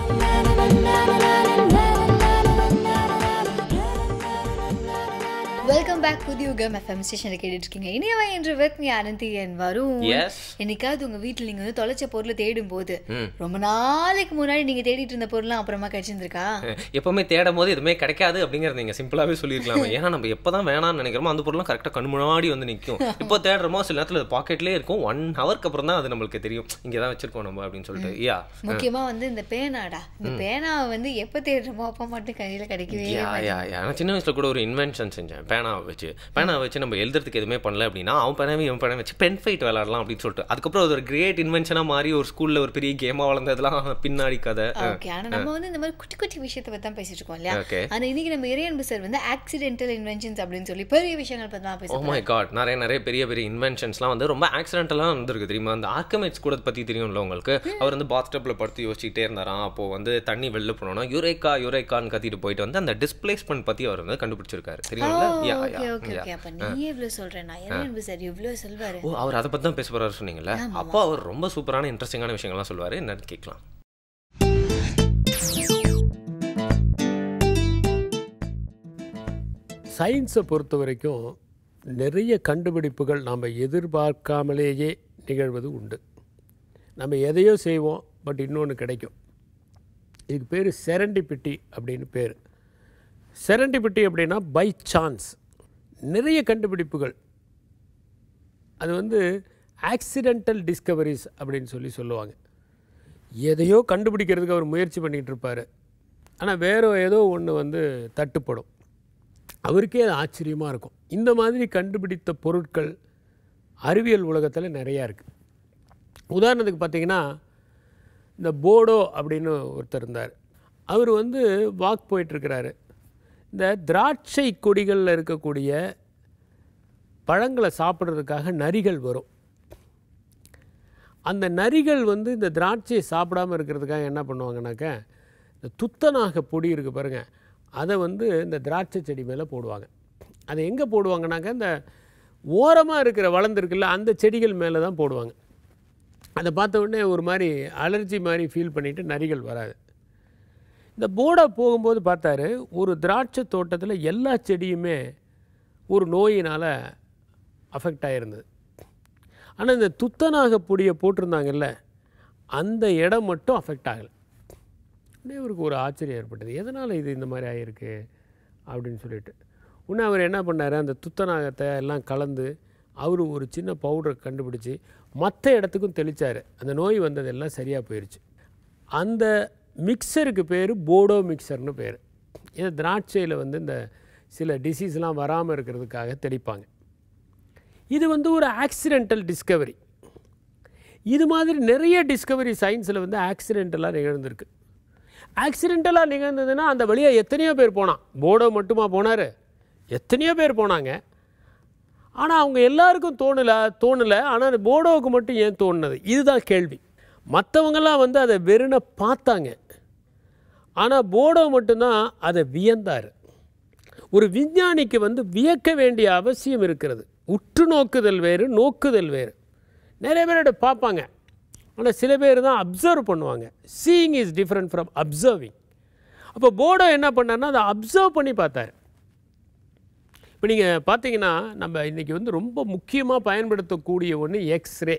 இன்று வெல்கம் பேக் புதிய யுகம் எஃப்எம் ஸ்டேஷனில் கேட்டுட்டு இருக்கீங்க இனியவா என்று வித் மீ அனந்தி என் வரும் Yes. என்னைக்காவது உங்க வீட்டில் நீங்க வந்து தொலைச்ச பொருளை தேடும் போது ரொம்ப நாளைக்கு முன்னாடி நீங்க தேடிட்டு இருந்த பொருள்லாம் அப்புறமா கிடைச்சிருந்திருக்கா எப்பவுமே தேடும் போது எதுவுமே கிடைக்காது அப்படிங்கறத நீங்க சிம்பிளாவே சொல்லிருக்கலாமே ஏன்னா நம்ம எப்பதான் வேணாம்னு நினைக்கிறோமோ அந்த பொருளும் கரெக்டா கண் முன்னாடி வந்து நிக்கும் இப்போ தேடுறோமோ சில நேரத்துல பாக்கெட்லயே இருக்கும் ஒன் ஹவருக்கு அப்புறம் தான் அது நம்மளுக்கு தெரியும் இங்க தான் வச்சிருக்கோம் நம்ம அப்படின்னு சொல்லிட்டு யா முக்கியமா வந்து இந்த பேனாடா இந்த பேனாவை வந்து எப்ப தேடுறோமோ அப்ப மட்டும் கையில கிடைக்கவே யா யா யா நான் சின்ன வயசுல கூட ஒரு இன்வென்ஷன் செஞ்சேன் பேனாவை வச்சு பேனாவை வச்சு நம்ம எழுதுறதுக்கு எதுவுமே பண்ணல அப்படின்னா அவன் பேனாவே இவன் பேனா வச்சு பென் ஃபைட் விளையாடலாம் அப்படின்னு சொல்லிட்டு அதுக்கப்புறம் அது ஒரு கிரேட் இன்வென்ஷனா மாறி ஒரு ஸ்கூல்ல ஒரு பெரிய கேமா வளர்ந்ததெல்லாம் பின்னாடி கதை ஓகே ஆனா நம்ம வந்து இந்த மாதிரி குட்டி குட்டி விஷயத்தை பத்தி தான் பேசிட்டு இருக்கோம் இல்லையா Okay. ஆனா இன்னைக்கு நம்ம இறையன்பு சார் வந்து ஆக்சிடென்டல் இன்வென்ஷன்ஸ் அப்படின்னு சொல்லி பெரிய விஷயங்கள் பத்தி தான் ஓ பேசுறோம் மை காட் நிறைய நிறைய பெரிய பெரிய இன்வென்ஷன்ஸ்லாம் வந்து ரொம்ப ஆக்சிடென்டலாக வந்திருக்கு தெரியுமா அந்த ஆர்கமெட்ஸ் கூட பற்றி தெரியும்ல உங்களுக்கு அவர் வந்து பாத்டப்பில் படுத்து யோசிச்சுட்டே இருந்தாராம் அப்போ வந்து தண்ணி வெளில போனோம்னா யுரேக்கா யுரேக்கான்னு கத்திட்டு போயிட்டு வந்து அந்த டிஸ்பிளேஸ்மெண்ட் பற்றி அவர் வந்து கண்டுபிடிச்சிருக்காரு தெரியும்ல yeah okay yeah okay okay அப்ப நீ எவ்வளவு சொல்ற நான் இறையன்பு சார் இவ்வளவு சொல்வாரு ஓ அவர் அதை பற்றி தான் பேச போறாரு சொன்னீங்கல்ல அப்போ அவர் ரொம்ப சூப்பரான இன்ட்ரெஸ்டிங்கான விஷயங்கள்லாம் சொல்லுவார் என்னன்னு கேட்கலாம் சயின்ஸை பொறுத்த வரைக்கும் நிறைய கண்டுபிடிப்புகள் நாம் எதிர்பார்க்காமலேயே நிகழ்வது உண்டு நம்ம எதையோ செய்வோம் பட் இன்னொன்று கிடைக்கும் இதுக்கு பேர் செரண்டிபிட்டி அப்படின்னு பேர் செரண்டிபிட்டி அப்படின்னா பை சான்ஸ் நிறைய கண்டுபிடிப்புகள் அது வந்து ஆக்சிடென்டல் டிஸ்கவரிஸ் அப்படின்னு சொல்லி சொல்லுவாங்க எதையோ கண்டுபிடிக்கிறதுக்கு அவர் முயற்சி பண்ணிகிட்டு இருப்பார் ஆனால் வேற ஏதோ ஒன்று வந்து தட்டுப்படும் அவருக்கே அது ஆச்சரியமாக இருக்கும் இந்த மாதிரி கண்டுபிடித்த பொருட்கள் அறிவியல் உலகத்தில் நிறையா இருக்குது உதாரணத்துக்கு பார்த்தீங்கன்னா இந்த போடோ அப்படின்னு ஒருத்தர் இருந்தார் அவர் வந்து வாக் போயிட்டுருக்கிறாரு இந்த திராட்சை கொடிகளில் இருக்கக்கூடிய பழங்களை சாப்பிட்றதுக்காக நரிகள் வரும் அந்த நரிகள் வந்து இந்த திராட்சையை சாப்பிடாம இருக்கிறதுக்காக என்ன பண்ணுவாங்கனாக்க இந்த துத்தநாக பொடி இருக்குது பாருங்கள் அதை வந்து இந்த திராட்சை செடி மேலே போடுவாங்க அதை எங்கே போடுவாங்கனாக்க இந்த ஓரமாக இருக்கிற வளர்ந்துருக்குல்ல அந்த செடிகள் மேலே தான் போடுவாங்க அதை பார்த்த உடனே ஒரு மாதிரி அலர்ஜி மாதிரி ஃபீல் பண்ணிவிட்டு நரிகள் வராது இந்த போர்டை போகும்போது பார்த்தாரு ஒரு திராட்சை தோட்டத்தில் எல்லா செடியுமே ஒரு நோயினால் அஃபெக்ட் ஆகிருந்தது ஆனால் இந்த துத்தநாக பொடியை போட்டிருந்தாங்கல்ல அந்த இடம் மட்டும் அஃபெக்ட் ஆகலை உடனே அவருக்கு ஒரு ஆச்சரியம் ஏற்பட்டது எதனால் இது இந்த மாதிரி ஆகிருக்கு அப்படின்னு சொல்லிட்டு உடனே அவர் என்ன பண்ணார் அந்த துத்தநாகத்தை எல்லாம் கலந்து அவர் ஒரு சின்ன பவுடரை கண்டுபிடிச்சி மற்ற இடத்துக்கும் தெளித்தார் அந்த நோய் வந்ததெல்லாம் சரியாக போயிடுச்சு அந்த மிக்சருக்கு பேர் போடோ மிக்சர்னு பேர் இது திராட்சையில் வந்து இந்த சில டிசீஸ்லாம் வராமல் இருக்கிறதுக்காக தெளிப்பாங்க இது வந்து ஒரு ஆக்சிடென்டல் டிஸ்கவரி இது மாதிரி நிறைய டிஸ்கவரி சயின்ஸில் வந்து ஆக்சிடென்டலாக நிகழ்ந்திருக்கு ஆக்சிடென்டலாக நிகழ்ந்ததுன்னா அந்த வழியாக எத்தனையோ பேர் போனான் போடோ மட்டுமா போனார் எத்தனையோ பேர் போனாங்க ஆனால் அவங்க எல்லாருக்கும் தோணலை தோணலை ஆனால் அந்த போடோவுக்கு மட்டும் ஏன் தோணுனது இதுதான் கேள்வி மற்றவங்கெல்லாம் வந்து அதை வெறுனை பார்த்தாங்க ஆனால் போடோ மட்டும்தான் அதை வியந்தார் ஒரு விஞ்ஞானிக்கு வந்து வியக்க வேண்டிய அவசியம் இருக்கிறது உற்று நோக்குதல் வேறு நோக்குதல் வேறு நிறைய பேர் அதை பார்ப்பாங்க ஆனால் சில பேர் தான் அப்சர்வ் பண்ணுவாங்க seeing is different from observing அப்போ போர்டோ என்ன பண்ணார்னா அதை அப்சர்வ் பண்ணி பார்த்தாரு இப்போ நீங்கள் பார்த்தீங்கன்னா நம்ம இன்றைக்கி வந்து ரொம்ப முக்கியமாக பயன்படுத்தக்கூடிய ஒன்று எக்ஸ்ரே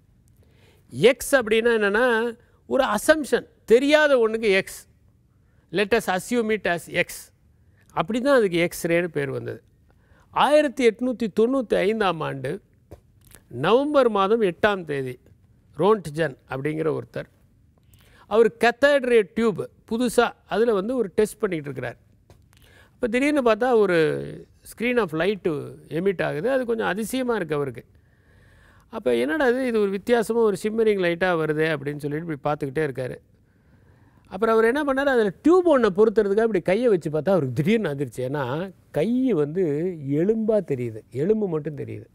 எக்ஸ் அப்படின்னா என்னென்னா ஒரு அசம்ஷன் தெரியாத ஒன்றுக்கு X let's assume it as X அப்படி தான் அதுக்கு எக்ஸ்ரேன்னு பேர் வந்தது ஆயிரத்தி எட்நூற்றி தொண்ணூற்றி ஐந்தாம் ஆண்டு நவம்பர் மாதம் எட்டாம் தேதி ரோன்ட்ஜன் அப்படிங்கிற ஒருத்தர் அவர் கத்தேட்ரே டியூப் புதுசாக அதில் வந்து ஒரு டெஸ்ட் பண்ணிகிட்டு இருக்கிறார் இப்போ திடீர்னு பார்த்தா ஒரு ஸ்க்ரீன் ஆஃப் லைட்டு எமிட் ஆகுது அது கொஞ்சம் அதிசயமாக இருக்குது அவருக்கு அப்போ என்னடா இது இது ஒரு வித்தியாசமாக ஒரு சிம்மரிங் லைட்டாக வருதே அப்படின்னு சொல்லிட்டு இப்படி பார்த்துக்கிட்டே இருக்கார் அப்புறம் அவர் என்ன பண்ணார் அதில் டியூப் ஒன்றை பொறுத்துறதுக்காக இப்படி கையை வச்சு பார்த்தா அவருக்கு திடீர்னு அதிர்ச்சி ஏன்னா கை வந்து எலும்பாக தெரியுது எலும்பு மட்டும் தெரியுது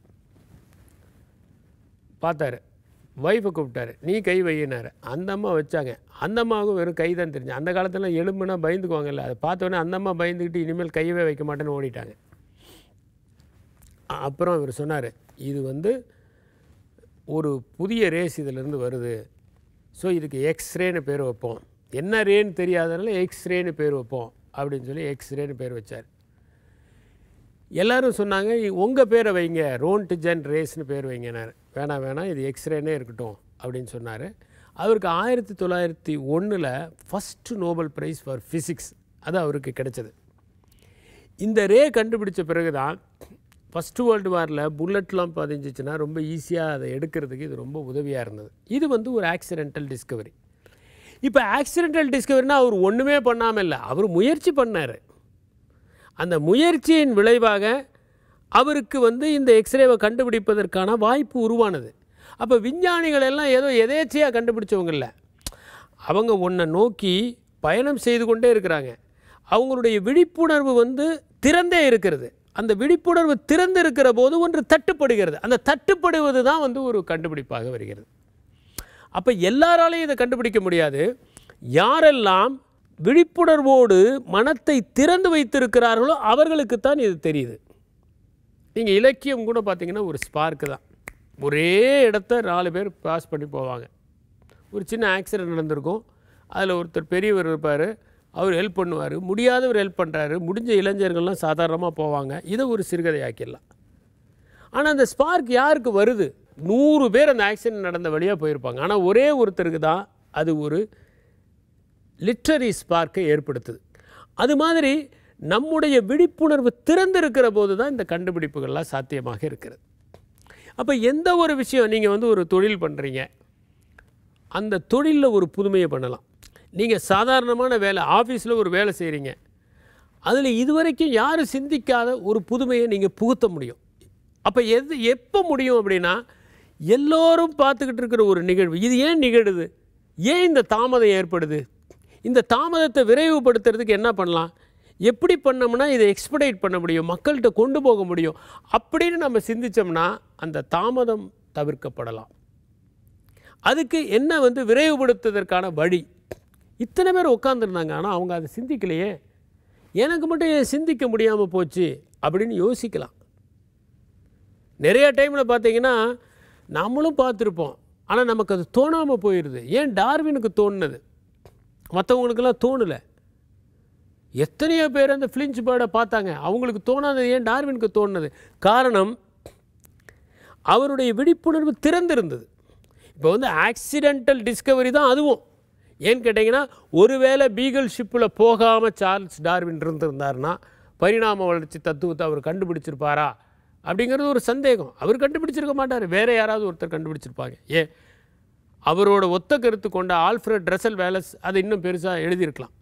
பார்த்தாரு ஒய்ஃபை கூப்பிட்டாரு நீ கை வையினாரு அந்த அம்மா வச்சாங்க அந்த அம்மாவுக்கும் வெறும் கை தான் தெரிஞ்சு அந்த காலத்தில் எலும்புனா பயந்துக்குவாங்கல்ல அதை பார்த்த உடனே அந்த அம்மா பயந்துக்கிட்டு இனிமேல் கையவே வைக்க மாட்டேன்னு ஓடிட்டாங்க அ- அப்புறம் இவர் சொன்னார் இது வந்து ஒரு புதிய ரேஸ் இதிலிருந்து வருது ஸோ இதுக்கு எக்ஸ்ரேன்னு பேர் வைப்போம் என்ன ரேன்னு தெரியாதனால எக்ஸ்ரேன்னு பேர் வைப்போம் அப்படின்னு சொல்லி எக்ஸ்ரேன்னு பேர் வச்சார் எல்லாரும் சொன்னாங்க உங்கள் பேரை வைங்க ரோன்ட் ஜென் ரேஸ்னு பேர் வைங்கனார் வேணாம் வேணாம் இது எக்ஸ்ரேனே இருக்கட்டும் அப்படின்னு சொன்னார் அவருக்கு ஆயிரத்தி தொள்ளாயிரத்தி ஒன்றில் first Nobel prize for physics அது அவருக்கு கிடைச்சது இந்த ரே கண்டுபிடிச்ச பிறகு தான் ஃபஸ்ட்டு வேர்ல்டு வாரில் புல்லட்லாம் பதிஞ்சிச்சுன்னா ரொம்ப ஈஸியாக அதை எடுக்கிறதுக்கு இது ரொம்ப உதவியாக இருந்தது இது வந்து ஒரு ஆக்சிடென்டல் டிஸ்கவரி இப்போ ஆக்சிடென்டல் டிஸ்கவரினா அவர் ஒன்றுமே பண்ணாமல் இல்லை அவர் முயற்சி பண்ணார் அந்த முயற்சியின் விளைவாக அவருக்கு வந்து இந்த எக்ஸ்ரேவை கண்டுபிடிப்பதற்கான வாய்ப்பு உருவானது அப்போ விஞ்ஞானிகள் எல்லாம் ஏதோ எதேச்சையாக கண்டுபிடிச்சவங்க இல்லை அவங்க ஒன்றை நோக்கி பயணம் செய்து கொண்டே இருக்கிறாங்க அவங்களுடைய விழிப்புணர்வு வந்து திறந்தே இருக்கிறது அந்த விழிப்புணர்வு திறந்து இருக்கிற போது ஒன்று தட்டுப்படுகிறது அந்த தட்டுப்படுவது தான் வந்து ஒரு கண்டுபிடிப்பாக வருகிறது அப்போ எல்லாராலையும் இதை கண்டுபிடிக்க முடியாது யாரெல்லாம் விழிப்புணர்வோடு மனத்தை திறந்து வைத்திருக்கிறார்களோ அவர்களுக்குத்தான் இது தெரியுது நீங்கள் இலக்கியம் கூட பார்த்தீங்கன்னா ஒரு ஸ்பார்க்கு தான் ஒரே இடத்த நாலு பேர் பாஸ் பண்ணி போவாங்க ஒரு சின்ன ஆக்சிடென்ட் நடந்திருக்கும் அதில் ஒருத்தர் பெரியவர் இருப்பார் அவர் ஹெல்ப் பண்ணுவார் முடியாதவர் ஹெல்ப் பண்ணுறாரு முடிஞ்ச இளைஞர்கள்லாம் சாதாரணமாக போவாங்க இதை ஒரு சிறுகதை ஆக்கிடலாம் ஆனால் அந்த ஸ்பார்க் யாருக்கு வருது நூறு பேர் அந்த ஆக்சிடென்ட் நடந்த வழியாக போயிருப்பாங்க ஆனால் ஒரே ஒருத்தருக்கு தான் அது ஒரு லிட்ரரி ஸ்பார்க்கை ஏற்படுத்துது அது மாதிரி நம்முடைய விழிப்புணர்வு திறந்திருக்கிற போது தான் இந்த கண்டுபிடிப்புகள்லாம் சாத்தியமாக இருக்கிறது அப்போ எந்த ஒரு விஷயம் நீங்கள் வந்து ஒரு தொழில் பண்ணுறீங்க அந்த தொழிலில் ஒரு புதுமையை பண்ணலாம் நீங்கள் சாதாரணமான வேலை ஆஃபீஸில் ஒரு வேலை செய்கிறீங்க அதில் இதுவரைக்கும் யாரும் சிந்திக்காத ஒரு புதுமையை நீங்கள் புகுத்த முடியும் அப்போ எது எப்போ முடியும் அப்படின்னா எல்லோரும் பார்த்துக்கிட்டு இருக்கிற ஒரு நிகழ்வு இது ஏன் நிகழுது ஏன் இந்த தாமதம் ஏற்படுது இந்த தாமதத்தை விரைவுபடுத்துறதுக்கு என்ன பண்ணலாம் எப்படி பண்ணோம்னா இதை எக்ஸ்படைட் பண்ண முடியும் மக்கள்கிட்ட கொண்டு போக முடியும் அப்படின்னு நம்ம சிந்திச்சோம்னா அந்த தாமதம் தவிர்க்கப்படலாம் அதுக்கு என்ன வந்து விரைவுபடுத்துவதற்கான வழி இத்தனை பேர் உட்காந்துருந்தாங்க ஆனால் அவங்க அதை சிந்திக்கலையே எனக்கு மட்டும் ஏன் சிந்திக்க முடியாமல் போச்சு அப்படின்னு யோசிக்கலாம் நிறைய டைமில் பார்த்தீங்கன்னா நம்மளும் பார்த்துருப்போம் ஆனால் நமக்கு அது தோணாமல் போயிடுது ஏன் டார்வினுக்கு தோணுனது மற்றவங்களுக்கெல்லாம் தோணலை எத்தனையோ பேர் அந்த ஃப்ளிஞ்ச் பேர்டை பார்த்தாங்க அவங்களுக்கு தோணாதது ஏன் டார்வினுக்கு தோணுனது காரணம் அவருடைய விழிப்புணர்வு திறந்திருந்தது இப்போ வந்து ஆக்சிடென்டல் டிஸ்கவரி தான் அதுவும் ஏன்னு கேட்டிங்கன்னா ஒருவேளை பீகல் ஷிப்பில் போகாமல் சார்ல்ஸ் டார்வின் இருந்திருந்தாருன்னா பரிணாம வளர்ச்சி தத்துவத்தை அவர் கண்டுபிடிச்சிருப்பாரா அப்படிங்கிறது ஒரு சந்தேகம் அவர் கண்டுபிடிச்சிருக்க மாட்டார் வேறு யாராவது ஒருத்தர் கண்டுபிடிச்சிருப்பாங்க ஏன் அவரோட ஒத்த கருத்து கொண்ட ஆல்ஃப்ரட் ரசல் வேலஸ் அதை இன்னும் பெருசாக எழுதியிருக்கலாம்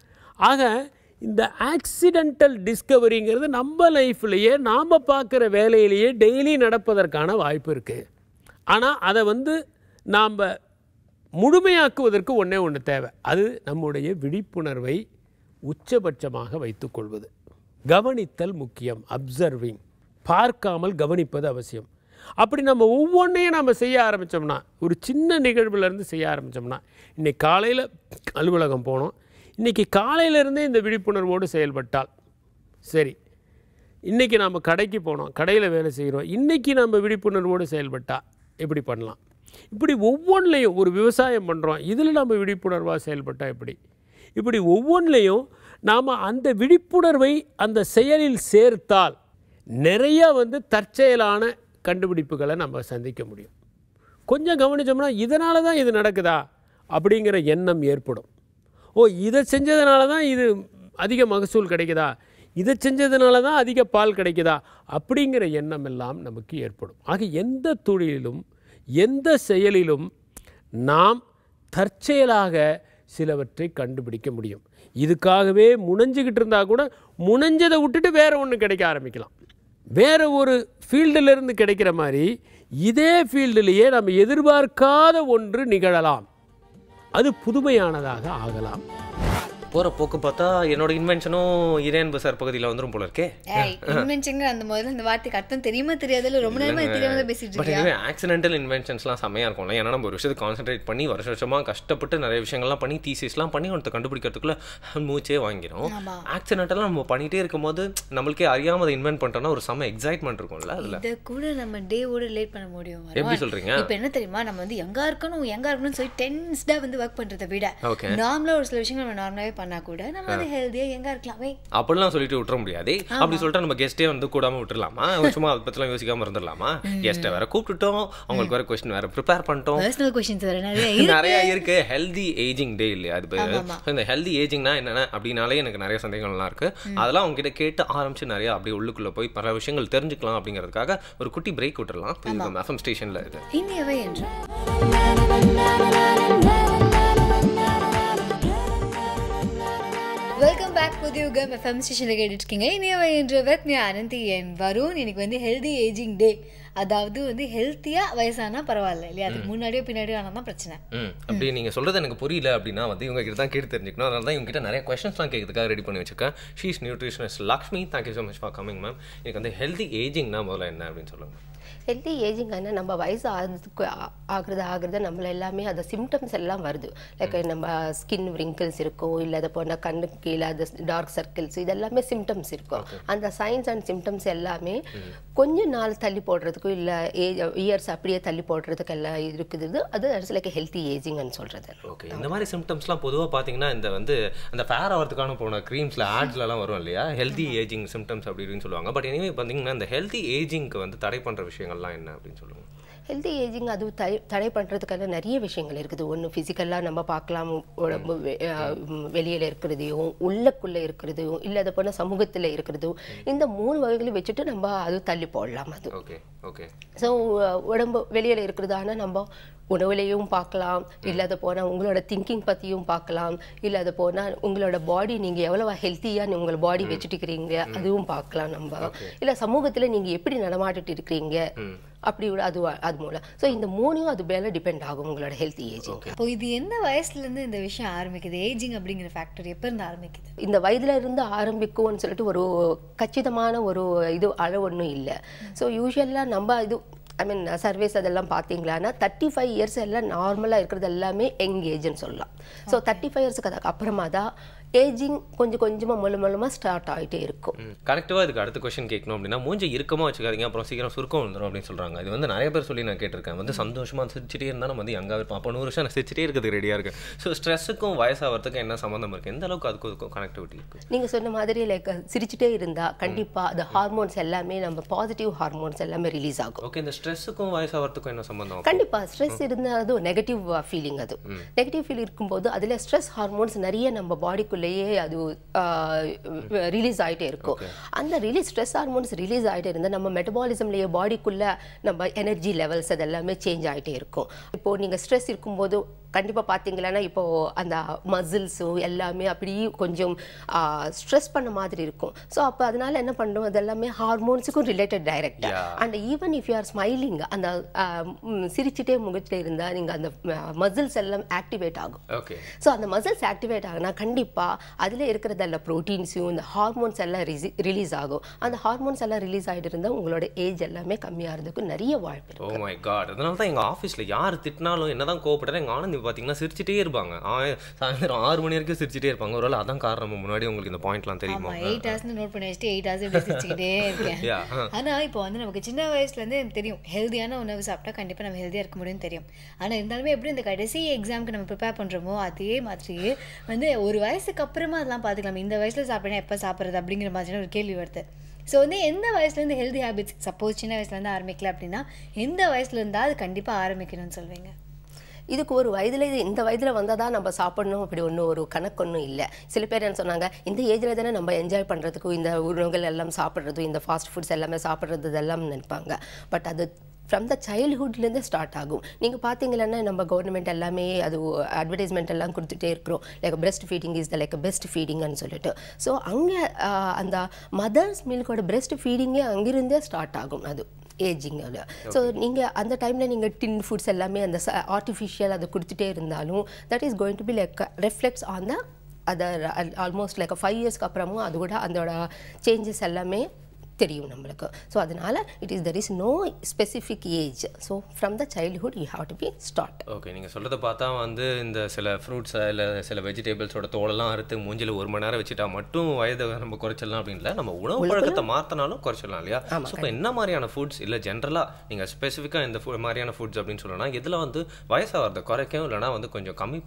ஆக இந்த ஆக்சிடென்டல் டிஸ்கவரிங்கிறது நம்ம லைஃப்லேயே நாம் பார்க்குற வேலையிலேயே டெய்லி நடப்பதற்கான வாய்ப்பு இருக்குது ஆனால் அதை வந்து நாம் முழுமையாக்குவதற்கு ஒன்றே ஒன்று தேவை அது நம்முடைய விழிப்புணர்வை உச்சபட்சமாக வைத்துக்கொள்வது கவனித்தல் முக்கியம் அப்சர்விங் பார்க்காமல் கவனிப்பது அவசியம் அப்படி நம்ம ஒவ்வொன்றையும் நம்ம செய்ய ஆரம்பித்தோம்னா ஒரு சின்ன நிகழ்வுலேருந்து செய்ய ஆரம்பித்தோம்னா இன்றைக்கி காலையில் அலுவலகம் போனோம் இன்றைக்கி காலையிலேருந்தே இந்த விழிப்புணர்வோடு செயல்பட்டால் சரி இன்றைக்கி நாம் கடைக்கு போனோம் கடையில் வேலை செய்கிறோம் இன்றைக்கி நம்ம விழிப்புணர்வோடு செயல்பட்டால் எப்படி பண்ணலாம் இப்படி ஒவ்வொன்றிலையும் ஒரு விவசாயம் பண்ணுறோம் இதில் நம்ம விழிப்புணர்வாக செயல்பட்டால் எப்படி இப்படி ஒவ்வொன்றிலையும் நாம் அந்த விழிப்புணர்வை அந்த செயலில் சேர்த்தால் நிறைய வந்து தற்செயலான கண்டுபிடிப்புகளை நம்ம சந்திக்க முடியும் கொஞ்சம் கவனிச்சோம்னா இதனால தான் இது நடக்குதா அப்படிங்கிற எண்ணம் ஏற்படும் ஓ இதை செஞ்சதுனால தான் இது அதிக மகசூல் கிடைக்குதா இதை செஞ்சதுனால தான் அதிக பால் கிடைக்குதா அப்படிங்கிற எண்ணம் எல்லாம் நமக்கு ஏற்படும் ஆக எந்த தொழிலிலும் எந்த செயலிலும் நாம் தற்செயலாக சிலவற்றை கண்டுபிடிக்க முடியும் இதுக்காகவே முனைஞ்சிக்கிட்டு இருந்தால் கூட முனைஞ்சதை விட்டுட்டு வேற ஒன்று கிடைக்க ஆரம்பிக்கலாம் வேற ஒரு ஃபீல்டிலிருந்து கிடைக்கிற மாதிரி இதே ஃபீல்டிலேயே நம்ம எதிர்பார்க்காத ஒன்று நிகழலாம் அது புதுமையானதாக ஆகலாம் போற போக்கு பார்த்தா என்னோட இன்வென்ஷனும் இரேன் பசார் பகுதியில் வந்துரும் போல இருக்கே ஏய் இன்வென்ஷன் அந்த முதல்ல இந்த வார்த்தைக்கு அர்த்தம் தெரியுமா தெரியாதுல ரொம்ப நேரமா இது தெரியாம தான் பேசிட்டு பட் இருக்கியா இதுவே ஆக்சிடென்டல் இன்வென்ஷன்ஸ்லாம் செம்மையாக இருக்கும்ல ஏன்னா நம்ம ஒரு விஷயத்தை கான்சென்ட்ரேட் பண்ணி வருஷ வருஷமாக கஷ்டப்பட்டு நிறைய விஷயங்கள்லாம் பண்ணி தீசிஸ்லாம் பண்ணி ஒருத்த கண்டுபிடிக்கிறதுக்குள்ள மூச்சே வாங்கிடும் ஆமா. ஆக்சிடென்டெல்லாம் நம்ம பண்ணிகிட்டே இருக்கும்போது நம்மளுக்கே அறியாம அதை இன்வென்ட் பண்ணிட்டோம்னா ஒரு செம்ம எக்ஸைட்மெண்ட் இருக்கும்ல அதில் இத கூட நம்ம டேவோட ரிலேட் பண்ண முடியும் எப்படி சொல்றீங்க? இப்போ என்ன தெரியுமா நம்ம வந்து எங்க இருக்கணும் எங்க இருக்கணும்னு சொல்லி டென்ஸ்டா வந்து ஒர்க் பண்றதை விட Okay. நார்மலா ஒரு சில விஷயங்கள் நம்ம நார்மலாவே பண்ணா கூட நம்ம வந்து ஹெல்தியா எங்க இருக்கலாமே அப்படிலாம் சொல்லிட்டு விட்டுற முடியாது அப்படி சொல்லிட்டு நம்ம கெஸ்ட்டே வந்து கூடாம விட்டுறலாமா சும்மா அதை பத்திலாம் யோசிக்காம இருந்துடலாமா கெஸ்ட்டை வேற கூப்பிட்டுட்டோம் அவங்களுக்கு வேற கொஸ்டின் வேற ப்ரிப்பேர் பண்ணிட்டோம் பர்சனல் கொஸ்டின்ஸ் வேற நிறைய இருக்கு. நிறைய இருக்கு ஹெல்தி ஏஜிங் டே இல்லையா அது பேரு ஆமா. So, இந்த ஹெல்தி ஏஜிங்னா என்னென்ன அப்படின்னாலே எனக்கு நிறைய சந்தேகங்கள்லாம் இருக்கு அதெல்லாம் அவங்க கிட்ட கேட்டு ஆரம்பிச்சு நிறைய அப்படியே உள்ளுக்குள்ள போய் பல விஷயங்கள் தெரிஞ்சுக்கலாம் அப்படிங்கிறதுக்காக ஒரு குட்டி பிரேக் விட்டுறலாம் இது எஃப்எம் ஸ்டேஷன்ல இது இந்தியாவை என்று வெல்கம் பேக் புதிய யுகம் எஃப்எம் ஸ்டேஷனில் கேட்டுருக்கீங்க இனியவை என்று வெத் மீ அனந்தி என் வருண் இன்னைக்கு வந்து ஹெல்தி ஏஜிங் டே அதாவது வந்து ஹெல்த்தியாக வயசானா பரவாயில்ல இல்லையா அதுக்கு முன்னாடியோ பின்னாடியோ ஆனால் தான் பிரச்சனை ம் அப்படி நீங்க சொல்றது எனக்கு புரியல அப்படின்னா வந்து இவங்க கிட்ட தான் கேட்டு தெரிஞ்சுக்கணும் அதனால தான் இவங்க கிட்ட நிறைய கொஸ்டின்ஸ்லாம் கேட்கறதுக்காக ரெடி பண்ணி வச்சிருக்கேன் she's nutritionist Lakshmi thank you so much for coming ma'am எனக்கு வந்து ஹெல்தி ஏஜிங்னா முதல்ல என்ன அப்படின்னு சொல்லுங்க ஹெல்த்தி ஏஜிங் ஆனால் நம்ம வயசு ஆகிறதுக்கு ஆ- ஆகுறது ஆகுறது நம்மள எல்லாமே அந்த சிம்டம்ஸ் எல்லாம் வருது லைக் நம்ம ஸ்கின் wrinkles இருக்கும் இல்லை அதை போன கண்ணுக்கு கீழே அது டார்க் சர்க்கிள்ஸ் இதெல்லாமே சிம்டம்ஸ் இருக்கும் அந்த சைன்ஸ் அண்ட் சிம்டம்ஸ் எல்லாமே கொஞ்ச நாள் தள்ளி போடுறதுக்கும் இல்லை இயர்ஸ் அப்படியே தள்ளி போடுறதுக்கு எல்லாம் இருக்குது அது லைக் ஹெல்த்தி ஏஜிங்னு சொல்கிறது ஓகே இந்த மாதிரி சிம்டம்ஸ்லாம் பொதுவாக பார்த்தீங்கன்னா இந்த வந்து அந்த ஃபேர் ஆகிறதுக்கான போன க்ரீம்ஸில் ஆட்ஸ்லலாம் வரும் இல்லையா ஹெல்தி ஏஜிங் சிம்டம்ஸ் அப்படி இப்படின்னு சொல்லுவாங்க பட் எனிவே பார்த்தீங்கன்னா இந்த ஹெல்தி ஏஜிங்க்கு வந்து தடை பண்ணுற விஷயங்கள்லாம் என்ன அப்படின்னு சொல்லுங்க ஹெல்தி ஏஜிங் அது தடை தடை பண்ணுறதுக்கான நிறைய விஷயங்கள் இருக்குது ஒன்று ஃபிசிக்கலாக நம்ம பார்க்கலாம் உடம்பு வெ- அஹ் உம் வெளியில இருக்கிறதையும் உள்ளக்குள்ளே இருக்கிறதையும் இல்லை அதை போன சமூகத்தில் இருக்கிறதும் இந்த மூணு வகைகளையும் வச்சுட்டு நம்ம அது தள்ளி போடலாம் அது ஓகே ஓகே ஸோ உடம்பு வெளியில் இருக்கிறது ஆனால் நம்ம உணவுலையும் பார்க்கலாம் இல்லாத போனால் உங்களோட திங்கிங் பற்றியும் பார்க்கலாம் இல்லாத போனால் உங்களோட பாடி நீங்கள் எவ்வளோ ஹெல்த்தியாக உங்கள் பாடி வச்சுட்டுக்கிறீங்க அதுவும் பார்க்கலாம் நம்ம இல்லை சமூகத்தில் நீங்கள் எப்படி நடமாட்டிட்டு இருக்கிறீங்க அப்படி கூட அது அது மூலம் ஸோ இந்த மூணையும் அது மேலே டிபெண்ட் ஆகும் உங்களோட ஹெல்த்தி ஏஜிங் இப்போ இது எந்த வயசுல இருந்து இந்த விஷயம் ஆரம்பிக்குது ஏஜிங் அப்படிங்கிற ஃபேக்டர் எப்போ இருந்து ஆரம்பிக்குது இந்த வயதுல இருந்து ஆரம்பிக்கும்னு சொல்லிட்டு ஒரு கச்சிதமான ஒரு இது அளவு ஒன்றும் இல்லை ஸோ யூஸ்வலாக நம்ம இது ஐ மீன் சர்வேஸ் அதெல்லாம் பார்த்தீங்களான்னா தேர்ட்டி ஃபைவ் இயர்ஸ் எல்லாம் நார்மலாக இருக்கிறது எல்லாமே யங் ஏஜ்னு சொல்லலாம் ஸோ தேர்ட்டி ஃபைவ் இயர்ஸ்க்கு அதுக்கு அப்புறமா தான் ஏஜிங் கொஞ்சம் கொஞ்சமாக மூலம் மூலமாக ஸ்டார்ட் ஆகிட்டே இருக்கும் கரெக்டாக இதுக்கு அடுத்த கொஸ்டின் கேட்கணும் அப்படின்னா மூஞ்சி இறுக்கமாக வச்சுக்காதீங்க அப்புறம் சீக்கிரம் சுருக்கம் வந்துடும் அப்படின்னு சொல்கிறாங்க இது வந்து நிறைய பேர் சொல்லி நான் கேட்டிருக்கேன் வந்து சந்தோஷமாக சிரிச்சிட்டே இருந்தால் நம்ம வந்து யங்காக இருப்போம் அப்போ நூறு வருஷம் நான் சிரிச்சிட்டே இருக்கிறதுக்கு ரெடியாக இருக்கு ஸோ ஸ்ட்ரெஸ்ஸுக்கும் வயசாகிறதுக்கும் என்ன சம்மந்தம் இருக்குது எந்த அளவுக்கு அதுக்கும் இதுக்கும் கனெக்டிவிட்டி இருக்குது நீங்கள் சொன்ன மாதிரி லைக் சிரிச்சிட்டே இருந்தால் கண்டிப்பாக அந்த ஹார்மோன்ஸ் எல்லாமே நம்ம பாசிட்டிவ் ஹார்மோன்ஸ் எல்லாமே ரிலீஸ் ஆகும் ஓகே இந்த ஸ்ட்ரெஸ்ஸுக்கும் வயசாகிறதுக்கும் என்ன சம்மந்தம் கண்டிப்பா ஸ்ட்ரெஸ் இருந்தால் அது நெகட்டிவ் ஃபீலிங் அது நெகட்டிவ் ஃபீல் இருக்கும்போது அதில் ஸ்ட்ரெஸ் ஹார்மோன்ஸ் நிறைய நம்ம பாடிக்குள்ளேயே அது ரிலீஸ் ஆயிட்டே இருக்கும் அந்த ரிலீஸ் ஸ்ட்ரெஸ் ஹார்மோன்ஸ் ரிலீஸ் ஆயிட்டே இருந்தால் நம்ம மெட்டபாலிசம்லேயே பாடிக்குள்ள நம்ம எனர்ஜி லெவல்ஸ் அதெல்லாமே சேஞ்ச் ஆயிட்டே இருக்கும் இப்போ நீங்கள் ஸ்ட்ரெஸ் இருக்கும்போது கண்டிப்பாக பார்த்தீங்கன்னா இப்போ அந்த மசில்ஸும் எல்லாமே அப்படியே கொஞ்சம் ஸ்ட்ரெஸ் பண்ண மாதிரி இருக்கும் ஸோ அப்போ அதனால என்ன பண்ணுறோம் அதெல்லாமே ஹார்மோன்ஸுக்கும் ரிலேட்டட் டைரக்டாக and even if you are smiling அந்த ஆஹ், ம், சிரிச்சிட்டே முகச்சிட்டே இருந்தால் நீங்கள் அந்த மசில்ஸ் எல்லாம் ஆக்டிவேட் ஆகும் ஓகே ஸோ அந்த மசில்ஸ் ஆக்டிவேட் ஆகுனா கண்டிப்பாக அதில் இருக்கிறதெல்லாம் ப்ரோட்டீன்ஸையும் இந்த ஹார்மோன்ஸ் எல்லாம் ரிலீஸ் ஆகும் அந்த ஹார்மோன்ஸ் எல்லாம் ரிலீஸ் ஆகிட்டு இருந்தால் உங்களோட ஏஜ் எல்லாமே கம்மியாகிறதுக்கு நிறைய வாய்ப்பு இருக்கு ஓ மை காட் அதனால தான் எங்கள் ஆஃபீஸில் யார் திட்டினாலும் என்னதான் கோவப்படுறேன் எங்கள் ஆனந்தி பார்த்தீங்கன்னா சிரிச்சிட்டே இருப்பாங்க ஆ- சாயந்தரம் ஆறு மணி வரைக்கும் சிரிச்சிட்டே இருப்பாங்க ஒருவேளை அதான் காரணம் முன்னாடி உங்களுக்கு இந்த பாயிண்ட்லாம் தெரியுமா ஆமா எயிட் ஹவர்ஸ்னு நோட் பண்ணி வச்சுட்டு எயிட் ஹவர்ஸ் இப்படி சிரிச்சுக்கிட்டே இருக்கேன் Yeah, huh. ஆனா இப்போ வந்து நமக்கு சின்ன வயசுல இருந்து எனக்கு தெரியும் ஹெல்தியான உணவு சாப்பிட்டா கண்டிப்பா நம்ம ஹெல்தியா இருக்க முடியும்னு தெரியும் ஆனா இருந்தாலுமே எப்படி இந்த கடைசி எக்ஸாம்க்கு நம்ம ப்ரிப்பேர் பண்றோமோ அதே மாதிரி வந்து ஒரு வயசுக்கு அப்புறமா அதெல்லாம் பார்த்துக்கலாம் இந்த வயசுல சாப்பிடணும் எப்போ சாப்பிட்றது அப்படிங்கிற மாதிரியான ஒரு கேள்வி வருது ஸோ வந்து எந்த வயசுலேருந்து ஹெல்தி ஹேபிட்ஸ் சப்போஸ் சின்ன வயசுலேருந்து ஆரம்பிக்கல அப்படின்னா எந்த வயசுல இருந்தா அது கண்டிப்பாக ஆரம்பிக்கணும்னு சொல்வீங்க இதுக்கு ஒரு வயதில் இது இந்த வயதில் வந்தால் தான் நம்ம சாப்பிடணும் அப்படி ஒன்றும் ஒரு கணக்கு ஒன்றும் இல்லை சில பேர் என்ன சொன்னாங்க இந்த ஏஜில் தானே நம்ம என்ஜாய் பண்ணுறதுக்கும் இந்த உணவுகள் எல்லாம் சாப்பிட்றதும் இந்த ஃபாஸ்ட் ஃபுட்ஸ் எல்லாமே சாப்பிட்றது இதெல்லாம் நினைப்பாங்க பட் அது ஃப்ரம் த சைல்ட்ஹுட்லேருந்தே ஸ்டார்ட் ஆகும் நீங்கள் பார்த்தீங்கன்னா நம்ம கவர்மெண்ட் எல்லாமே அது அட்வர்டைஸ்மெண்ட் எல்லாம் கொடுத்துட்டே இருக்கிறோம் like breast feeding is the like breast ஃபீடிங்னு சொல்லிட்டு ஸோ அங்கே அந்த மதர்ஸ் மில்கோட பெஸ்ட் ஃபீடிங்கே அங்கிருந்தே ஸ்டார்ட் ஆகும் அது ஏஜிங் ஸோ நீங்கள் அந்த டைமில் நீங்கள் டின் ஃபுட்ஸ் எல்லாமே அந்த ஆர்டிஃபிஷியல் அதை கொடுத்துட்டே இருந்தாலும் that is going to be like reflects on the other almost like five இயர்ஸ்க்கு அப்புறமும் அது கூட அதோட சேஞ்சஸ் எல்லாமே தெரியும் நம்மளுக்கு ஸோ அதனால் it is there is no specific age so from the childhood you have to be start okay நீங்கள் சொல்கிறத பார்த்தா வந்து இந்த சில ஃப்ரூட்ஸை இல்லை சில வெஜிடபிள்ஸோட தோலெல்லாம் அறுத்து மூஞ்சில ஒரு மணி நேரம் வச்சுட்டா மட்டும் வயதை நம்ம குறைச்சிடலாம் அப்படின்னு இல்லை நம்ம உணவு பழக்கத்தை மாற்றினாலும் குறைச்சிடலாம் இல்லையா ஸோ இப்போ என்ன மாதிரியான ஃபுட்ஸ் இல்லை ஜென்ரலாக நீங்கள் ஸ்பெசிஃபிக்காக இந்த food- மாதிரியான ஃபுட்ஸ் அப்படின்னு சொல்லணும்னா இதில் வந்து வயசாகிறத குறைக்கும் இல்லைனா வந்து கொஞ்சம் கம்மி பண்ணும்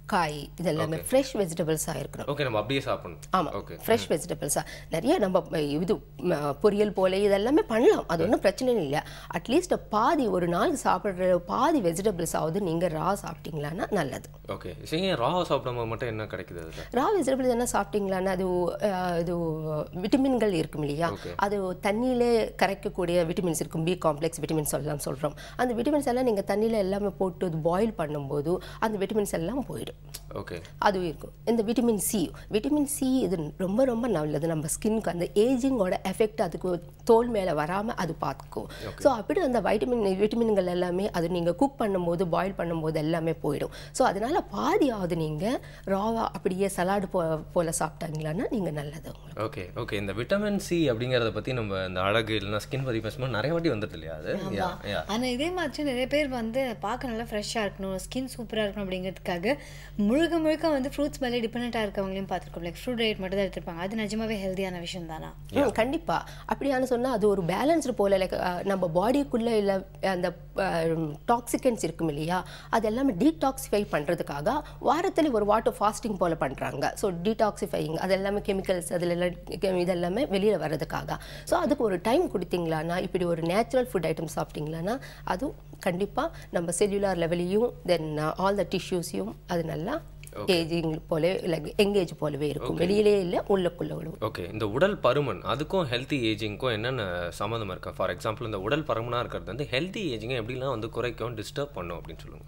காய் இதெல்லாமே ஃப்ரெஷ் வெஜிடபிள்ஸாக இருக்கணும் ஓகே நம்ம அப்படியே சாப்பிடணும் ஆமாம் ஓகே ஃப்ரெஷ் வெஜிடபிள்ஸாக நிறைய நம்ம ம, இது ம, பொரியல் போல இதெல்லாமே பண்ணலாம் அது ஒன்றும் பிரச்சனை இல்லை அட்லீஸ்ட் பாதி ஒரு நாள் சாப்பிட்ற பாதி வெஜிடபிள்ஸ் ஆகுது நீங்கள் ரா சாப்பிட்டீங்களான்னா நல்லது ஓகே சரி ரா சாப்பிடும்போது மட்டும் என்ன கிடைக்குது அதில் ரா வெஜிடபிள்ஸ் என்ன சாப்பிட்டீங்களான்னா அது அஹ், இது விட்டமின்கள் இருக்கும் இல்லையா அது தண்ணியிலே கரைக்கக்கூடிய விட்டமின்ஸ் இருக்கும் பி காம்ப்ளெக்ஸ் விட்டமின்ஸ் எல்லாம் சொல்கிறோம் அந்த விட்டமின்ஸ் எல்லாம் நீங்கள் தண்ணியில் எல்லாமே போட்டு பாயில் பண்ணும்போது அந்த விட்டமின்ஸ் எல்லாம் போயிடும் ஓகே அதுவும் இருக்கும் இந்த விட்டமின் சி விட்டமின் சி இது ரொம்ப ரொம்ப நல்லது நம்ம ஸ்கின்க்கு அந்த ஏஜிங்கோட எஃபெக்ட் அதுக்கு தோல் மேலே வராமல் அது பார்த்துக்கும் ஸோ அப்படி அந்த வைட்டமின் விட்டமின்கள் எல்லாமே அது நீங்கள் குக் பண்ணும்போது பாயில் பண்ணும்போது எல்லாமே போயிடும் ஸோ அதனால பாதியாவது நீங்கள் ராவா அப்படியே சலாடு போ போல் சாப்பிட்டாங்களான்னா நீங்கள் நல்லது உங்களுக்கு ஓகே ஓகே இந்த விட்டமின் சி அப்படிங்கறத பத்தி நம்ம இந்த அழகு இல்லைன்னா ஸ்கின் பத்தி பேசும்போது நிறைய வாட்டி வந்துட்டு இல்லையா அது யா யா ஆனால் இதே மாதிரி நிறைய பேர் வந்து பார்க்க நல்லா ஃப்ரெஷ்ஷாக இருக்கணும் ஸ்கின் சூப்பராக இருக்கணும் அப்படிங்கிறதுக்காக முழுக்க முழுக்க வந்து ஃப்ரூட்ஸ் மேலே டிபெண்ட்டாக இருக்கவங்களையும் பார்த்துருக்கோம் லைக் ஃப்ரூட் ரைட் மட்டும் தான் எடுத்திருப்பாங்க அது நிஜமாவே ஹெல்தியான விஷயம் தானா ம் கண்டிப்பா அப்படியான சொன்னா அது ஒரு பேலன்ஸ்டு போல லைக் நம்ம பாடிக்குள்ள இல்ல அந்த டாக்ஸிகன்ஸ் இருக்கும் இல்லையா அது எல்லாமே டீடாக்சிஃபை பண்றதுக்காக வாரத்துல ஒரு வாட்டர் ஃபாஸ்டிங் போல பண்றாங்க ஸோ டீடாக்சிஃபைங் அது எல்லாமே கெமிக்கல்ஸ் அதில் எல்லாம் இதெல்லாமே வெளியில வர்றதுக்காக ஸோ அதுக்கு ஒரு டைம் கொடுத்தீங்களான்னா இப்படி ஒரு நேச்சுரல் ஃபுட் ஐட்டம் சாப்பிட்டீங்களான்னா அது கண்டிப்பா நம்ம செல்லுலார் லெவலையும் தென் ஆல் த டிஷ்யூஸையும் அது நல்லா ஏஜிங் போல லைக் எங்கேஜ் போலவே இருக்கும் வெளியிலே இல்லை உள்ளுக்குள்ள விடும் ஓகே இந்த உடல் பருமன் அதுக்கும் ஹெல்த்தி ஏஜிங்க்கும் என்னென்ன சம்மந்தம் இருக்கா ஃபார் எக்ஸாம்பிள் இந்த உடல் பருமனாக இருக்கிறது வந்து ஹெல்த்தி ஏஜிங்கை எப்படிலாம் வந்து குறைக்கும் டிஸ்டர்ப் பண்ணும் அப்படின்னு சொல்லுங்க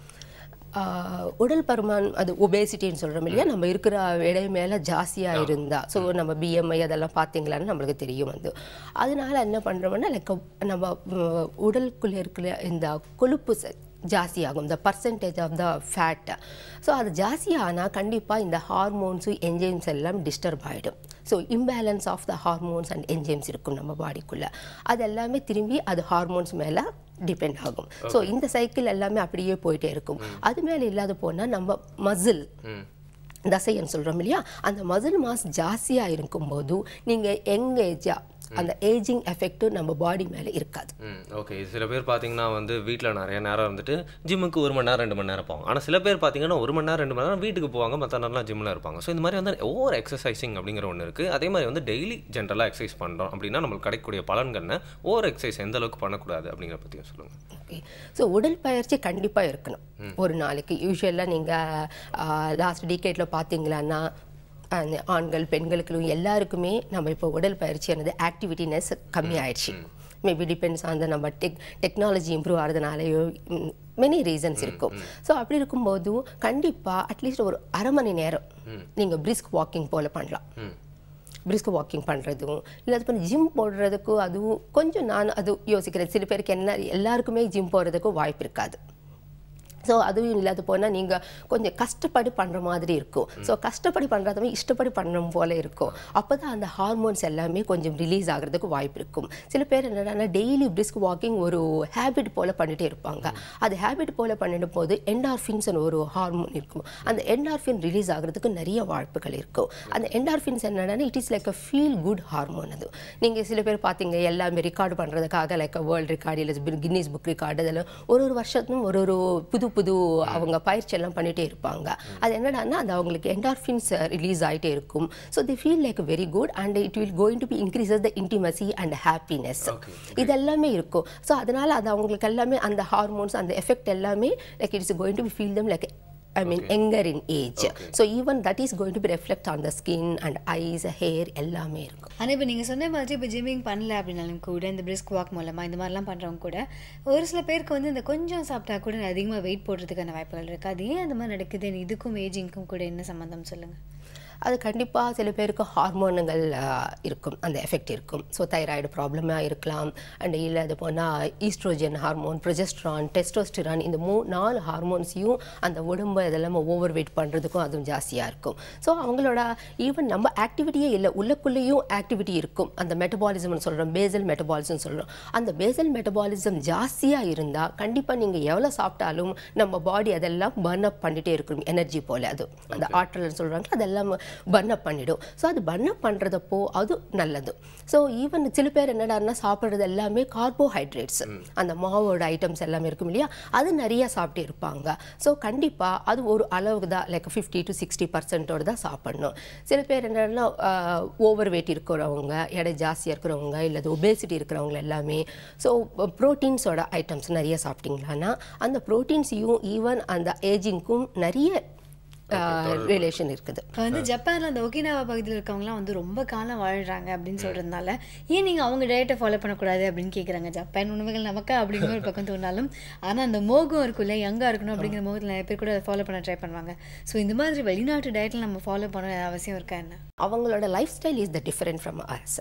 ஆஹ் உடல் பருமன் அது ஒபேசிட்டின்னு சொல்கிறோம் இல்லையா நம்ம இருக்கிற எடை மேலே ஜாஸ்தியாக இருந்தா ஸோ நம்ம பிஎம்ஐ அதெல்லாம் பார்த்தீங்களான்னு நம்மளுக்கு தெரியும் வந்து அதனால என்ன பண்ணுறோம்னா லைக் நம்ம உம், உடலுக்குள்ளே இருக்கிற இந்த கொழுப்பு ச- ஜாஸ்தியாகும் இந்த percentage of the fat so அது ஜாஸ்தியானால் கண்டிப்பாக இந்த ஹார்மோன்ஸு என்ஜைம்ஸ் எல்லாம் டிஸ்டர்ப் ஆகிடும் so imbalance of the hormones and enzymes இருக்கும் நம்ம பாடிக்குள்ளே அது எல்லாமே திரும்பி அது ஹார்மோன்ஸ் மேலே டிபெண்ட் ஆகும் ஸோ இந்த சைக்கிள் எல்லாமே அப்படியே போயிட்டே இருக்கும் அது மேலே இல்லாத போனால் நம்ம மசில் தசைன்னு சொல்கிறோம் இல்லையா அந்த மசில் மாஸ் ஜாஸ்தியாக இருக்கும்போது நீங்கள் யங் ஏஜாக அந்த ஏஜிங் எஃபெக்ட்டும் நம்ம பாடி மேலே இருக்காது ம் ஓகே சில பேர் பார்த்தீங்கன்னா வந்து வீட்டில் நிறைய நேரம் இருந்துட்டு ஜிம்முக்கு ஒரு மணி நேரம் ரெண்டு மணி நேரம் போவாங்க ஆனால் சில பேர் பார்த்தீங்கன்னா ஒரு மணி நேரம் ரெண்டு மணி நேரம் வீட்டுக்கு போவாங்க மற்ற நேரம்லாம் ஜிம்மில் இருப்பாங்க ஸோ இந்த மாதிரி வந்து ஓவர் எக்ஸசைசிங் அப்படிங்கிற ஒன்று இருக்குது அதே மாதிரி வந்து டெய்லி ஜென்ரலாக எக்ஸசைஸ் பண்ணுறோம் அப்படின்னா நம்மளுக்கு கிடைக்கக்கூடிய பலன்கள்னு ஓவர் எக்ஸசைஸ் எந்த அளவுக்கு பண்ணக்கூடாது அப்படிங்கிற பற்றியும் சொல்லுங்கள் ஓகே ஸோ உடற்பயிற்சி கண்டிப்பாக இருக்கணும் ஒரு நாளைக்கு யூஸ்வலாக நீங்கள் லாஸ்ட் டிகேட்டில் பார்த்தீங்களான்னா அந்த ஆண்கள் பெண்களுக்கு எல்லாருக்குமே நம்ம இப்போ உடற்பயிற்சி ஆனது ஆக்டிவிட்டினஸ் கம்மி ஆயிடுச்சு மேபி டிபெண்ட்ஸ் அந்த நம்ம டெக் டெக்னாலஜி இம்ப்ரூவ் ஆகிறதுனாலயோ மெனி ரீசன்ஸ் இருக்கும் ஸோ அப்படி இருக்கும்போது கண்டிப்பாக அட்லீஸ்ட் ஒரு அரை மணி நேரம் நீங்கள் பிரிஸ்க் வாக்கிங் போல பண்ணலாம் பிரிஸ்க் வாக்கிங் பண்ணுறதும் இல்லை அது பண்ணி ஜிம் போடுறதுக்கும் அதுவும் கொஞ்சம் நான் அது யோசிக்கிறேன் சில பேருக்கு என்ன எல்லாருக்குமே ஜிம் போகிறதுக்கும் வாய்ப்பு இருக்காது ஸோ அதுவும் இல்லாத போனால் நீங்கள் கொஞ்சம் கஷ்டப்பட்டு பண்ணுற மாதிரி இருக்கும் ஸோ கஷ்டப்படி பண்ணுறதுமே இஷ்டப்படி பண்ணுற போல இருக்கும் அப்போ தான் அந்த ஹார்மோன்ஸ் எல்லாமே கொஞ்சம் ரிலீஸ் ஆகிறதுக்கு வாய்ப்பு இருக்கும் சில பேர் என்னன்னா டெய்லி பிரிஸ்க் வாக்கிங் ஒரு ஹேபிட் போல் பண்ணிகிட்டே இருப்பாங்க அது ஹேபிட் போல் பண்ணிடும் போது என்டார்ஃபின்ஸ் ஒரு ஹார்மோன் இருக்கும் அந்த என்டார்ஃபின் ரிலீஸ் ஆகிறதுக்கு நிறைய வாய்ப்புகள் இருக்கும் அந்த என்டார்ஃபின்ஸ் என்னன்னா it is like a feel good hormone அது நீங்கள் சில பேர் பார்த்தீங்க எல்லாமே ரெக்கார்டு பண்ணுறதுக்காக லைக் வேர்ல்டு ரெக்கார்டு இல்லை கின்னீஸ் புக் ரெக்கார்டு அதெல்லாம் ஒரு ஒரு வருஷத்தும் ஒரு ஒரு புது புது அவங்க பயிற்சி எல்லாம் பண்ணிட்டே இருப்பாங்க அது என்னடான்னா அது அவங்களுக்கு என்டார்ஃபின்ஸ் ரிலீஸ் ஆகிட்டே இருக்கும் so the feel like very good and it will going to be increases the intimacy and happiness இது எல்லாமே இருக்கும் ஸோ அதனால அது அவங்களுக்கு எல்லாமே அந்த ஹார்மோன்ஸ் அந்த எஃபெக்ட் எல்லாமே like it's going to be feel them like I mean, younger in age. So even that is going to be reflect on the skin and eyes, hair, எல்லாமே இருக்கும் ஆனால் இப்போ நீங்கள் சொன்ன மாதிரி இப்போ ஜிம்மிங் பண்ணல அப்படின்னாலும் கூட இந்த பிரிஸ்க் வாக் மூலமாக இந்த மாதிரிலாம் பண்ணுறவங்க கூட ஒரு சில பேருக்கு வந்து இந்த கொஞ்சம் சாப்பிட்டா கூட அதிகமாக வெயிட் போடுறதுக்கான வாய்ப்புகள் இருக்குது அது ஏன் அந்த மாதிரி நடக்குது இதுக்கும் ஏஜிங்க்கும் கூட என்ன சம்மந்தம் சொல்லுங்கள் அது கண்டிப்பாக சில பேருக்கு ஹார்மோனுங்கள் இருக்கும் அந்த எஃபெக்ட் இருக்கும் ஸோ தைராய்டு ப்ராப்ளமாக இருக்கலாம் அண்ட் இல்லை அது போனால் ஈஸ்ட்ரோஜன் ஹார்மோன் ப்ரொஜெஸ்ட்ரான் டெஸ்டோஸ்டிரான் இந்த மூ நாலு ஹார்மோன்ஸையும் அந்த உடம்பு அதெல்லாம் ஓவர் வெயிட் பண்ணுறதுக்கும் அதுவும் ஜாஸ்தியாக இருக்கும் ஸோ அவங்களோட ஈவன் நம்ம ஆக்டிவிட்டியே இல்லை உள்ளுக்குள்ளேயும் ஆக்டிவிட்டி இருக்கும் அந்த மெட்டபாலிசம்னு சொல்கிறோம் பேசல் மெட்டபாலிசம் சொல்கிறோம் அந்த பேசல் மெட்டபாலிசம் ஜாஸ்தியாக இருந்தால் கண்டிப்பாக நீங்கள் எவ்வளோ சாப்பிட்டாலும் நம்ம பாடி அதெல்லாம் பர்ன் அப் பண்ணிகிட்டே இருக்கும் எனர்ஜி போல அது அந்த ஆற்றல்னு சொல்கிறாங்க அதெல்லாம் பர்ன் அப் பண்ணிடும் ஸோ அது பர்ன் அப் பண்ணுறதப்போ அது நல்லது ஸோ ஈவன் சில பேர் என்னடான்னா சாப்பிட்றது எல்லாமே கார்போஹைட்ரேட்ஸ் அந்த மாவோட ஐட்டம்ஸ் எல்லாமே இருக்கும் இல்லையா அது நிறைய சாப்பிட்டு இருப்பாங்க ஸோ கண்டிப்பாக அது ஒரு அளவுக்கு தான் லைக் ஃபிஃப்டி டு சிக்ஸ்டி பர்சன்ட்டோடு தான் சாப்பிடணும் சில பேர் என்னன்னா ஓவர் வெயிட் இருக்கிறவங்க எடை ஜாஸ்தியாக இருக்கிறவங்க இல்லை ஒபேசிட்டி இருக்கிறவங்க எல்லாமே ஸோ ப்ரோட்டீன்ஸோட ஐட்டம்ஸ் நிறைய சாப்பிட்டீங்களான்னா அந்த ப்ரோட்டீன்ஸையும் ஈவன் அந்த ஏஜிங்க்கும் நிறைய ரிலேஷன் இருக்குது இப்போ வந்து ஜப்பான்ல அந்த ஒகினாவா பகுதியில் இருக்கவங்கலாம் வந்து ரொம்ப காலம் வாழ்றாங்க அப்படின்னு சொல்றதுனால ஏன் நீங்க அவங்க டயட்டை ஃபாலோ பண்ணக்கூடாது அப்படின்னு கேக்குறாங்க ஜப்பான் உணவுகள் நமக்கா அப்படிங்கிற ஒரு பக்கம் தோணாலும் ஆனா அந்த மோகம் இருக்குல்ல யங்கா இருக்கணும் அப்படிங்கிற மோகத்தில் நிறைய பேர் கூட ஃபாலோ பண்ண ட்ரை பண்ணுவாங்க ஸோ இந்த மாதிரி வெளிநாட்டு டயட்டில் நம்ம ஃபாலோ பண்ண அவசியம் இருக்கா என்ன அவங்களோட lifestyle is the different from us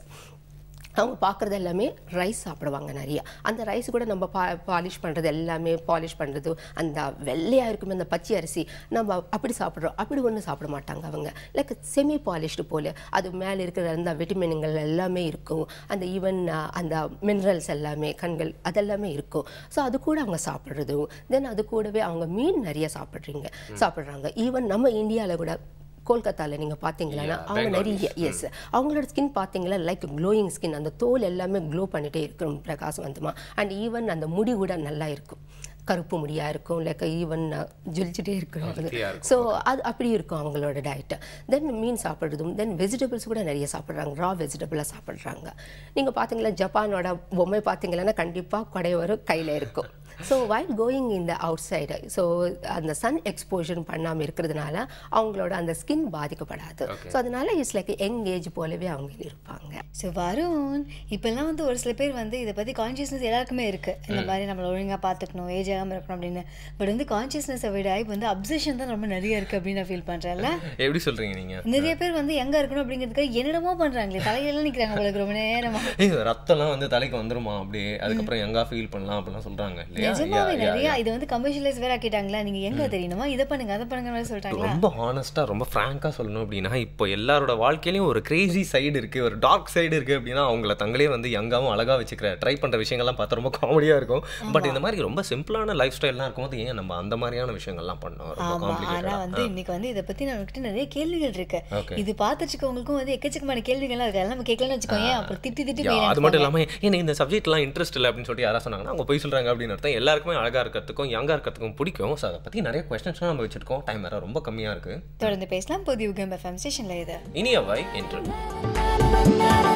அவங்க பார்க்குறது எல்லாமே ரைஸ் சாப்பிடுவாங்க நிறைய அந்த ரைஸ் கூட நம்ம பா பாலிஷ் பண்ணுறது எல்லாமே பாலிஷ் பண்ணுறது அந்த வெள்ளையாக இருக்குமே அந்த பச்சை அரிசி நம்ம அப்படி சாப்பிட்றோம் அப்படி ஒன்றும் சாப்பிட மாட்டாங்க அவங்க லைக் செமி பாலிஷ்டு போல அது மேலே இருக்கிற அந்த விட்டமின்கள் எல்லாமே இருக்கும் அந்த ஈவன் அந்த மினரல்ஸ் எல்லாமே கண்கள் அதெல்லாமே இருக்கும் ஸோ அது கூட அவங்க சாப்பிட்றதும் தென் அது கூடவே அவங்க மீன் நிறைய சாப்பிட்றீங்க சாப்பிட்றாங்க ஈவன் நம்ம இந்தியாவில் கூட கோல்கத்தாவில் நீங்கள் பார்த்தீங்கன்னா அவங்க நிறைய எஸ் அவங்களோட ஸ்கின் பார்த்தீங்களா லைக் க்ளோயிங் ஸ்கின் அந்த தோல் எல்லாமே க்ளோ பண்ணிட்டே இருக்கும் பிரகாசவந்தமா அண்ட் ஈவன் அந்த முடி கூட நல்லா இருக்கும் கருப்பு முடியாக இருக்கும் லைக் ஈவன் ஜொலிச்சுட்டே இருக்கிறோம் அது ஸோ அது அப்படி இருக்கும் அவங்களோட டயட்டு தென் மீன் சாப்பிட்றதும் தென் வெஜிடபிள்ஸ் கூட நிறைய சாப்பிட்றாங்க ரா வெஜிடபிளாக சாப்பிட்றாங்க நீங்கள் பார்த்தீங்களா ஜப்பானோட பொம்மை பார்த்தீங்கன்னா கண்டிப்பாக குடையவரும் கையில் இருக்கும் so while going in the outside so அந்த சன் எக்ஸ்போஷர் பண்ணாமல் இருக்கிறதுனால அவங்களோட அந்த ஸ்கின் பாதிக்கப்படாது ஸோ அதனால இட்ஸ் லைக் யங் ஏஜ் போலவே அவங்க இருப்பாங்க ஸோ வருண் இப்போல்லாம் வந்து ஒரு சில பேர் வந்து இதை பற்றி கான்ஷியஸ்னஸ் எல்லாருக்குமே இருக்குது இந்த மாதிரி நம்மளை ஒழுங்காக பார்த்துக்கணும் ஏஜ் ஆகாமல் இருக்கணும் அப்படின்னு பட் வந்து கான்ஷியஸ்னஸை விட இப்போ வந்து அப்சஷன் தான் ரொம்ப நிறைய இருக்குது அப்படின்னு நான் ஃபீல் பண்ணுறேன்ல எப்படி சொல்றீங்க நீங்க நிறைய பேர் வந்து எங்கே இருக்கணும் அப்படிங்கிறதுக்கு என்னென்னமோ பண்ணுறாங்களே தலையிலலாம் நிற்கிறாங்க உங்களுக்கு ரொம்ப நேரமா ஏய் ரத்தம்லாம் வந்து தலைக்கு வந்துருமா அப்படியே அதுக்கப்புறம் எங்கா ஃபீல் பண்ணலாம் அப்படிலாம் சொல்றாங்க இல்லையா நிஜமாவே Yeah, yeah, நிறைய yeah. இது வந்து கமர்ஷியலைஸ் வேற ஆக்கிட்டாங்களா நீங்க எங்க தெரியணுமா இதை பண்ணுங்க அதை பண்ணுங்க மாதிரி சொல்லிட்டாங்களா ரொம்ப ஹானஸ்ட்டாக ரொம்ப ஃப்ராங்காக சொல்லணும் அப்படின்னா இப்போ எல்லாரோட வாழ்க்கையிலையும் ஒரு கிரேசி சைடு இருக்குது ஒரு டார்க் சைடு இருக்குது அப்படின்னா அவங்கள தங்களே வந்து யங்காவும் அழகாக வச்சுக்கிற ட்ரை பண்ணுற விஷயங்கள்லாம் பார்த்தா ரொம்ப காமெடியாக இருக்கும் பட் இந்த மாதிரி ரொம்ப சிம்பிளான லைஃப் ஸ்டைல்லாம் இருக்கும்போது ஏன் நம்ம அந்த மாதிரியான விஷயங்கள்லாம் பண்ணோம் ரொம்ப ஆமா ஆனா காம்ப்ளிகேட்டடாக வந்து இன்னைக்கு வந்து இதை பத்தி நம்மகிட்ட நிறைய கேள்விகள் இருக்கு Okay. இது பார்த்துச்சுக்கவங்களுக்கும் வந்து எக்கச்சக்கமான கேள்விகள்லாம் இருக்கு அதெல்லாம் நம்ம கேட்கலன்னு வச்சுக்கோங்க அப்புறம் திட்டி திட்டி யா, போய் அது மட்டும் இல்லாமல் ஏன்னா இந்த சப்ஜெக்ட்லாம் இன்ட்ரெஸ்ட் இல்லை அப்படின்னு சொல்லிட்டு யாராவது சொன்னாங்கன்னா அவங்க போய் சொல்கிறாங்க அப்படின்னு அர்த்தம் எல்லாருக்குமே அழகாக இருக்கிறதுக்கும் யங்காக இருக்கிறதுக்கும் பிடிக்கும் ஸோ அதை பற்றி நிறைய கொஸ்டின்ஸ்லாம் நம்ம வச்சிருக்கோம் டைம் வேறு ரொம்ப கம்மியாக இருக்குது தொடர்ந்து பேசலாம் புதிய யுகம் எஃப்எம் ஸ்டேஷன்ல இது இனியவை என்று